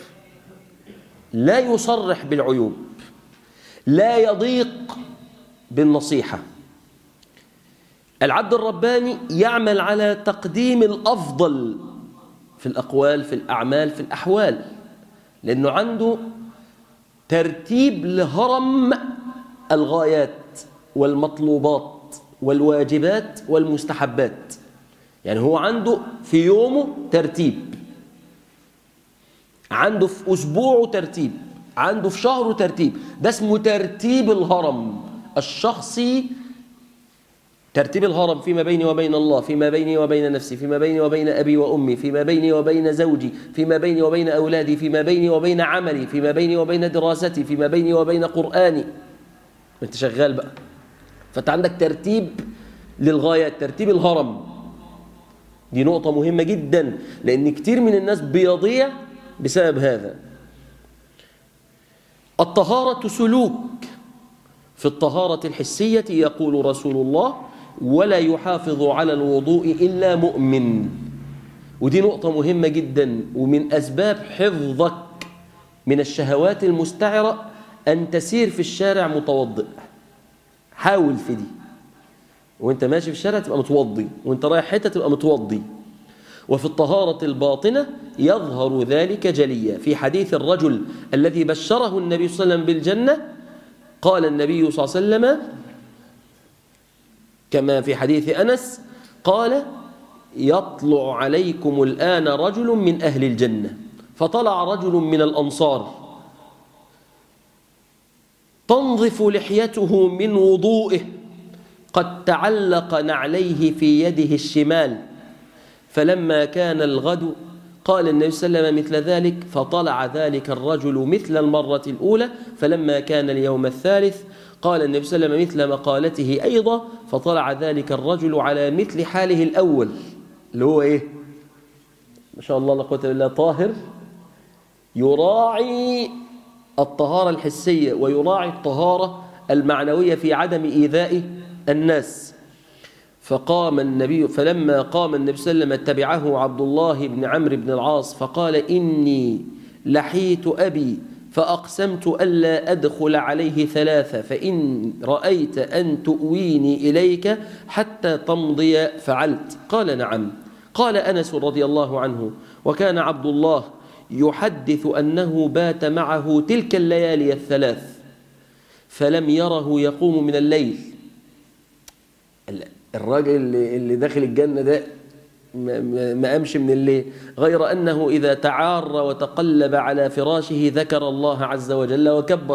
لا يصرح بالعيوب لا يضيق بالنصيحة العبد الرباني يعمل على تقديم الأفضل في الأقوال في الأعمال في الأحوال لأنه عنده ترتيب لهرم الغايات والمطلوبات والواجبات والمستحبات يعني هو عنده في يومه ترتيب عنده في أسبوعه ترتيب عنده في شهره ترتيب ده اسمه ترتيب الهرم الشخصي ترتيب الهرم فيما بيني وبين الله فيما بيني وبين نفسي فيما بيني وبين أبي وأمي فيما بيني وبين زوجي فيما بيني وبين أولادي فيما بيني وبين عملي فيما بيني وبين دراستي فيما بيني وبين قرآني انت شغال بقى فانت عندك ترتيب للغايات ترتيب الهرم دي نقطة مهمة جدا لأن كتير من الناس بيضيع بسبب هذا الطهارة سلوك في الطهارة الحسية يقول رسول الله ولا يحافظ على الوضوء إلا مؤمن ودي نقطة مهمة جدا ومن أسباب حفظك من الشهوات المستعرة أن تسير في الشارع متوضئ حاول في دي وانت ماشي في الشارع تبقى متوضي وانت رايح حتة تبقى متوضي وفي الطهارة الباطنة يظهر ذلك جليا في حديث الرجل الذي بشره النبي صلى الله عليه وسلم بالجنة قال النبي صلى الله عليه وسلم كما في حديث أنس قال يطلع عليكم الآن رجل من أهل الجنة فطلع رجل من الأنصار تنظف لحيته من وضوئه قد تعلق نعليه في يده الشمال فلما كان الغد قال النبي صلى الله عليه وسلم مثل ذلك فطلع ذلك الرجل مثل المرة الأولى فلما كان اليوم الثالث قال النبي صلى الله عليه وسلم مثل مقالته أيضا فطلع ذلك الرجل على مثل حاله الأول اللي هو إيه ما شاء الله لا قوة إلا طاهر يراعي الطهارة الحسية ويراعي الطهارة المعنوية في عدم إيذاء الناس فقام النبي فلما قام النبي صلى الله عليه وسلم تبعه عبد الله بن عمرو بن العاص فقال إني لحيت أبي فأقسمت ألا أدخل عليه ثلاثة فإن رأيت أن تؤويني إليك حتى تمضي فعلت قال نعم قال أنس رضي الله عنه وكان عبد الله يحدث أنه بات معه تلك الليالي الثلاث فلم يره يقوم من الليل الراجل اللي اللي داخل الجنة ده ما قامش من الليل غير أنه إذا تعار وتقلب على فراشه ذكر الله عز وجل وكبر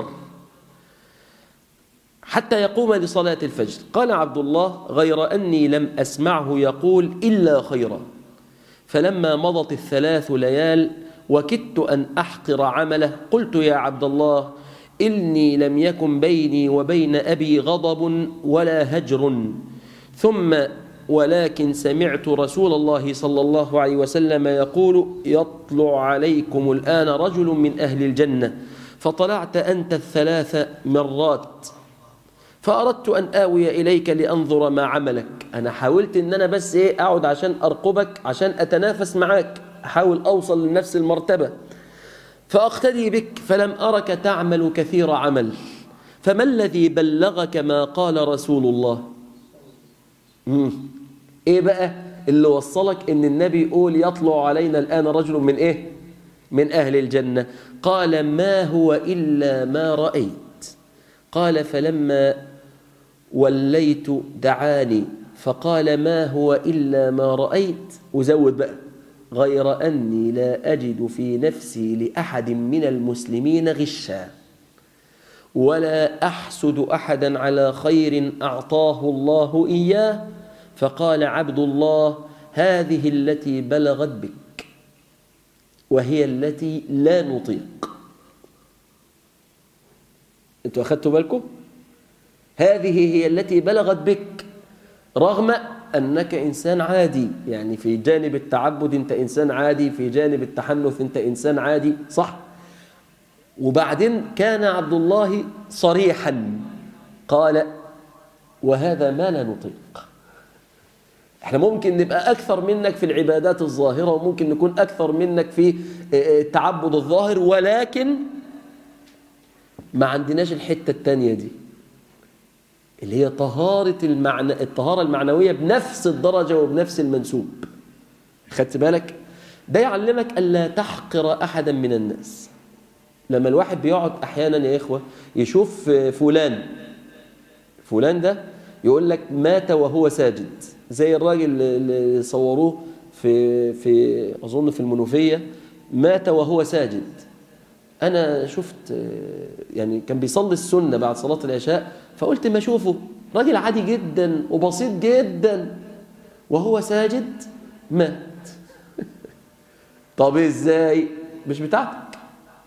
حتى يقوم لصلاة الفجر قال عبد الله غير أني لم أسمعه يقول إلا خيرا فلما مضت الثلاث ليال وكدت أن أحقر عمله قلت يا عبد الله إني لم يكن بيني وبين أبي غضب ولا هجر ثم ولكن سمعت رسول الله صلى الله عليه وسلم يقول يطلع عليكم الآن رجل من أهل الجنة فطلعت أنت الثلاث مرات فأردت أن آوي إليك لأنظر ما عملك أنا حاولت أن أنا بس إيه أقعد عشان أرقبك عشان أتنافس معاك أحاول أوصل لنفس المرتبة فأقتدي بك فلم أرك تعمل كثير عمل فما الذي بلغك ما قال رسول الله مم. ايه بقى اللي وصلك ان النبي يقول يطلع علينا الان رجل من ايه من اهل الجنه قال ما هو الا ما رايت قال فلما وليت دعاني فقال ما هو الا ما رايت وزود بقى غير اني لا اجد في نفسي لاحد من المسلمين غشا ولا احسد احدا على خير اعطاه الله اياه فقال عبد الله هذه التي بلغت بك وهي التي لا نطيق انتوا اخذتوا بالكم هذه هي التي بلغت بك رغم انك انسان عادي يعني في جانب التعبد انت انسان عادي في جانب التحنث انت انسان عادي صح وبعدين كان عبد الله صريحا قال وهذا ما لا نطيق احنا ممكن نبقى اكثر منك في العبادات الظاهره وممكن نكون اكثر منك في التعبد الظاهر ولكن ما عندناش الحته الثانيه دي اللي هي طهاره المعنى الطهاره المعنويه بنفس الدرجه وبنفس المنسوب خدت بالك ده يعلمك الا تحقر احدا من الناس لما الواحد بيقعد احيانا يا اخوه يشوف فلان فلان ده يقول لك مات وهو ساجد زي الراجل اللي صوروه في في اظن في المنوفيه مات وهو ساجد انا شفت يعني كان بيصلي السنه بعد صلاه العشاء فقلت ما اشوفه راجل عادي جدا وبسيط جدا وهو ساجد مات طب ازاي مش بتاعتك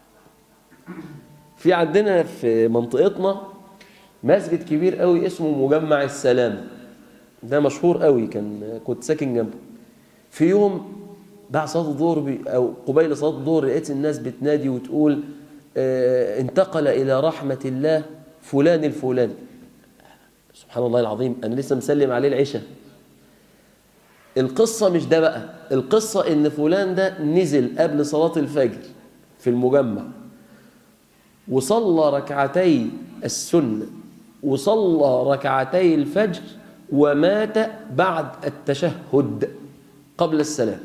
في عندنا في منطقتنا مسجد كبير قوي اسمه مجمع السلام ده مشهور قوي كان كنت ساكن جنبه في يوم بعد صلاه الظهر بي او قبيل صلاه الظهر لقيت الناس بتنادي وتقول آه انتقل الى رحمه الله فلان الفلاني سبحان الله العظيم انا لسه مسلم عليه العشاء القصه مش ده بقى القصه ان فلان ده نزل قبل صلاه الفجر في المجمع وصلى ركعتي السنه وصلى ركعتي الفجر ومات بعد التشهد قبل السلام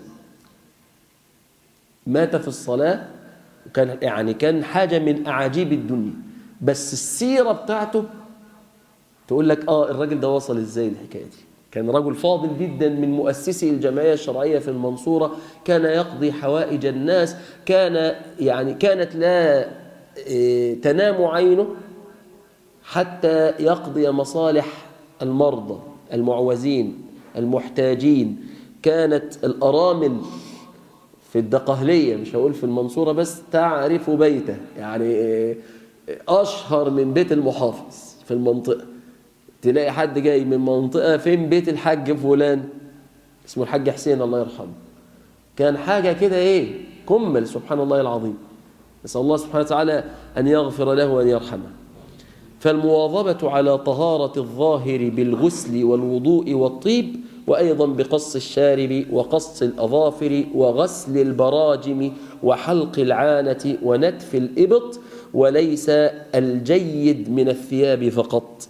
مات في الصلاة وكان يعني كان حاجة من أعاجيب الدنيا بس السيرة بتاعته تقول لك آه الراجل ده وصل إزاي الحكاية دي كان رجل فاضل جدا من مؤسسي الجمعية الشرعية في المنصورة كان يقضي حوائج الناس كان يعني كانت لا تنام عينه حتى يقضي مصالح المرضى المعوزين المحتاجين كانت الأرامل في الدقهلية مش هقول في المنصورة بس تعرف بيته يعني أشهر من بيت المحافظ في المنطقة تلاقي حد جاي من منطقة فين بيت الحاج فلان اسمه الحاج حسين الله يرحمه كان حاجة كده ايه كمل سبحان الله العظيم نسأل الله سبحانه وتعالى أن يغفر له وأن يرحمه فالمواظبة على طهارة الظاهر بالغسل والوضوء والطيب وأيضا بقص الشارب وقص الأظافر وغسل البراجم وحلق العانة ونتف الإبط وليس الجيد من الثياب فقط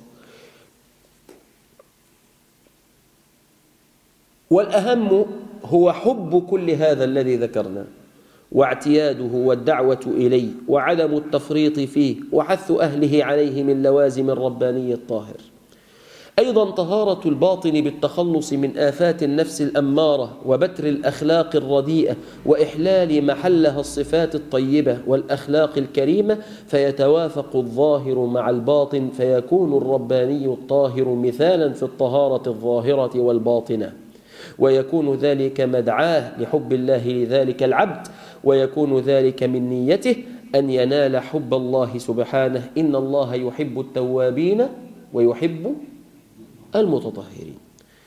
والأهم هو حب كل هذا الذي ذكرناه واعتياده والدعوة إليه وعدم التفريط فيه وحث أهله عليه من لوازم الرباني الطاهر أيضا طهارة الباطن بالتخلص من آفات النفس الأمارة وبتر الأخلاق الرديئة وإحلال محلها الصفات الطيبة والأخلاق الكريمة فيتوافق الظاهر مع الباطن فيكون الرباني الطاهر مثالا في الطهارة الظاهرة والباطنة ويكون ذلك مدعاه لحب الله لذلك العبد ويكون ذلك من نيته أن ينال حب الله سبحانه إن الله يحب التوابين ويحب المتطهرين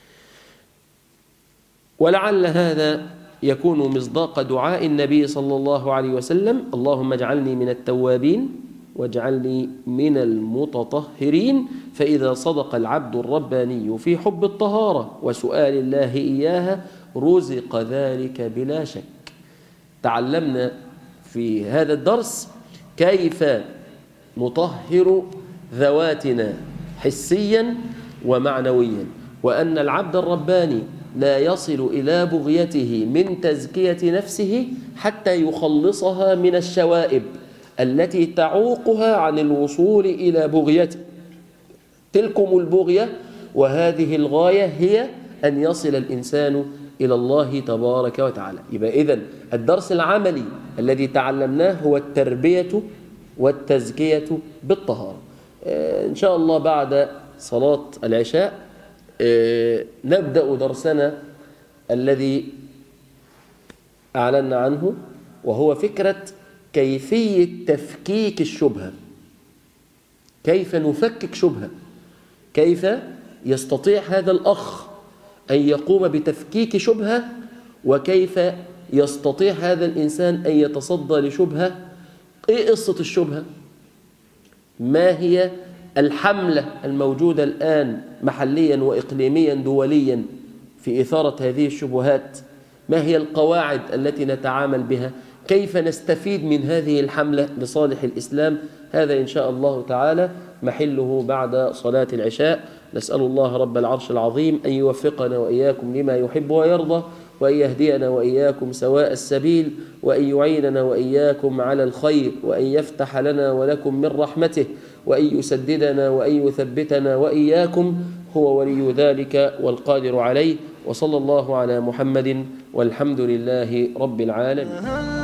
ولعل هذا يكون مصداق دعاء النبي صلى الله عليه وسلم اللهم اجعلني من التوابين واجعلني من المتطهرين فإذا صدق العبد الرباني في حب الطهارة وسؤال الله إياها رزق ذلك بلا شك تعلمنا في هذا الدرس كيف نطهر ذواتنا حسيا ومعنويا وأن العبد الرباني لا يصل إلى بغيته من تزكية نفسه حتى يخلصها من الشوائب التي تعوقها عن الوصول إلى بغيته تلكم البغية وهذه الغاية هي أن يصل الإنسان إلى الله تبارك وتعالى يبقى إذن الدرس العملي الذي تعلمناه هو التربية والتزكية بالطهارة إن شاء الله بعد صلاة العشاء نبدأ درسنا الذي أعلنا عنه وهو فكرة كيفية تفكيك الشبهة كيف نفكك شبهة كيف يستطيع هذا الأخ أن يقوم بتفكيك شبهة وكيف يستطيع هذا الإنسان أن يتصدى لشبهة إيه قصة الشبهة ما هي الحملة الموجودة الآن محليا وإقليميا دوليا في إثارة هذه الشبهات ما هي القواعد التي نتعامل بها كيف نستفيد من هذه الحملة لصالح الإسلام هذا إن شاء الله تعالى محله بعد صلاة العشاء نسأل الله رب العرش العظيم أن يوفقنا وإياكم لما يحب ويرضى وأن يهدينا وإياكم سواء السبيل وأن يعيننا وإياكم على الخير وأن يفتح لنا ولكم من رحمته وأن يسددنا وأن يثبتنا وإياكم هو ولي ذلك والقادر عليه وصلى الله على محمد والحمد لله رب العالمين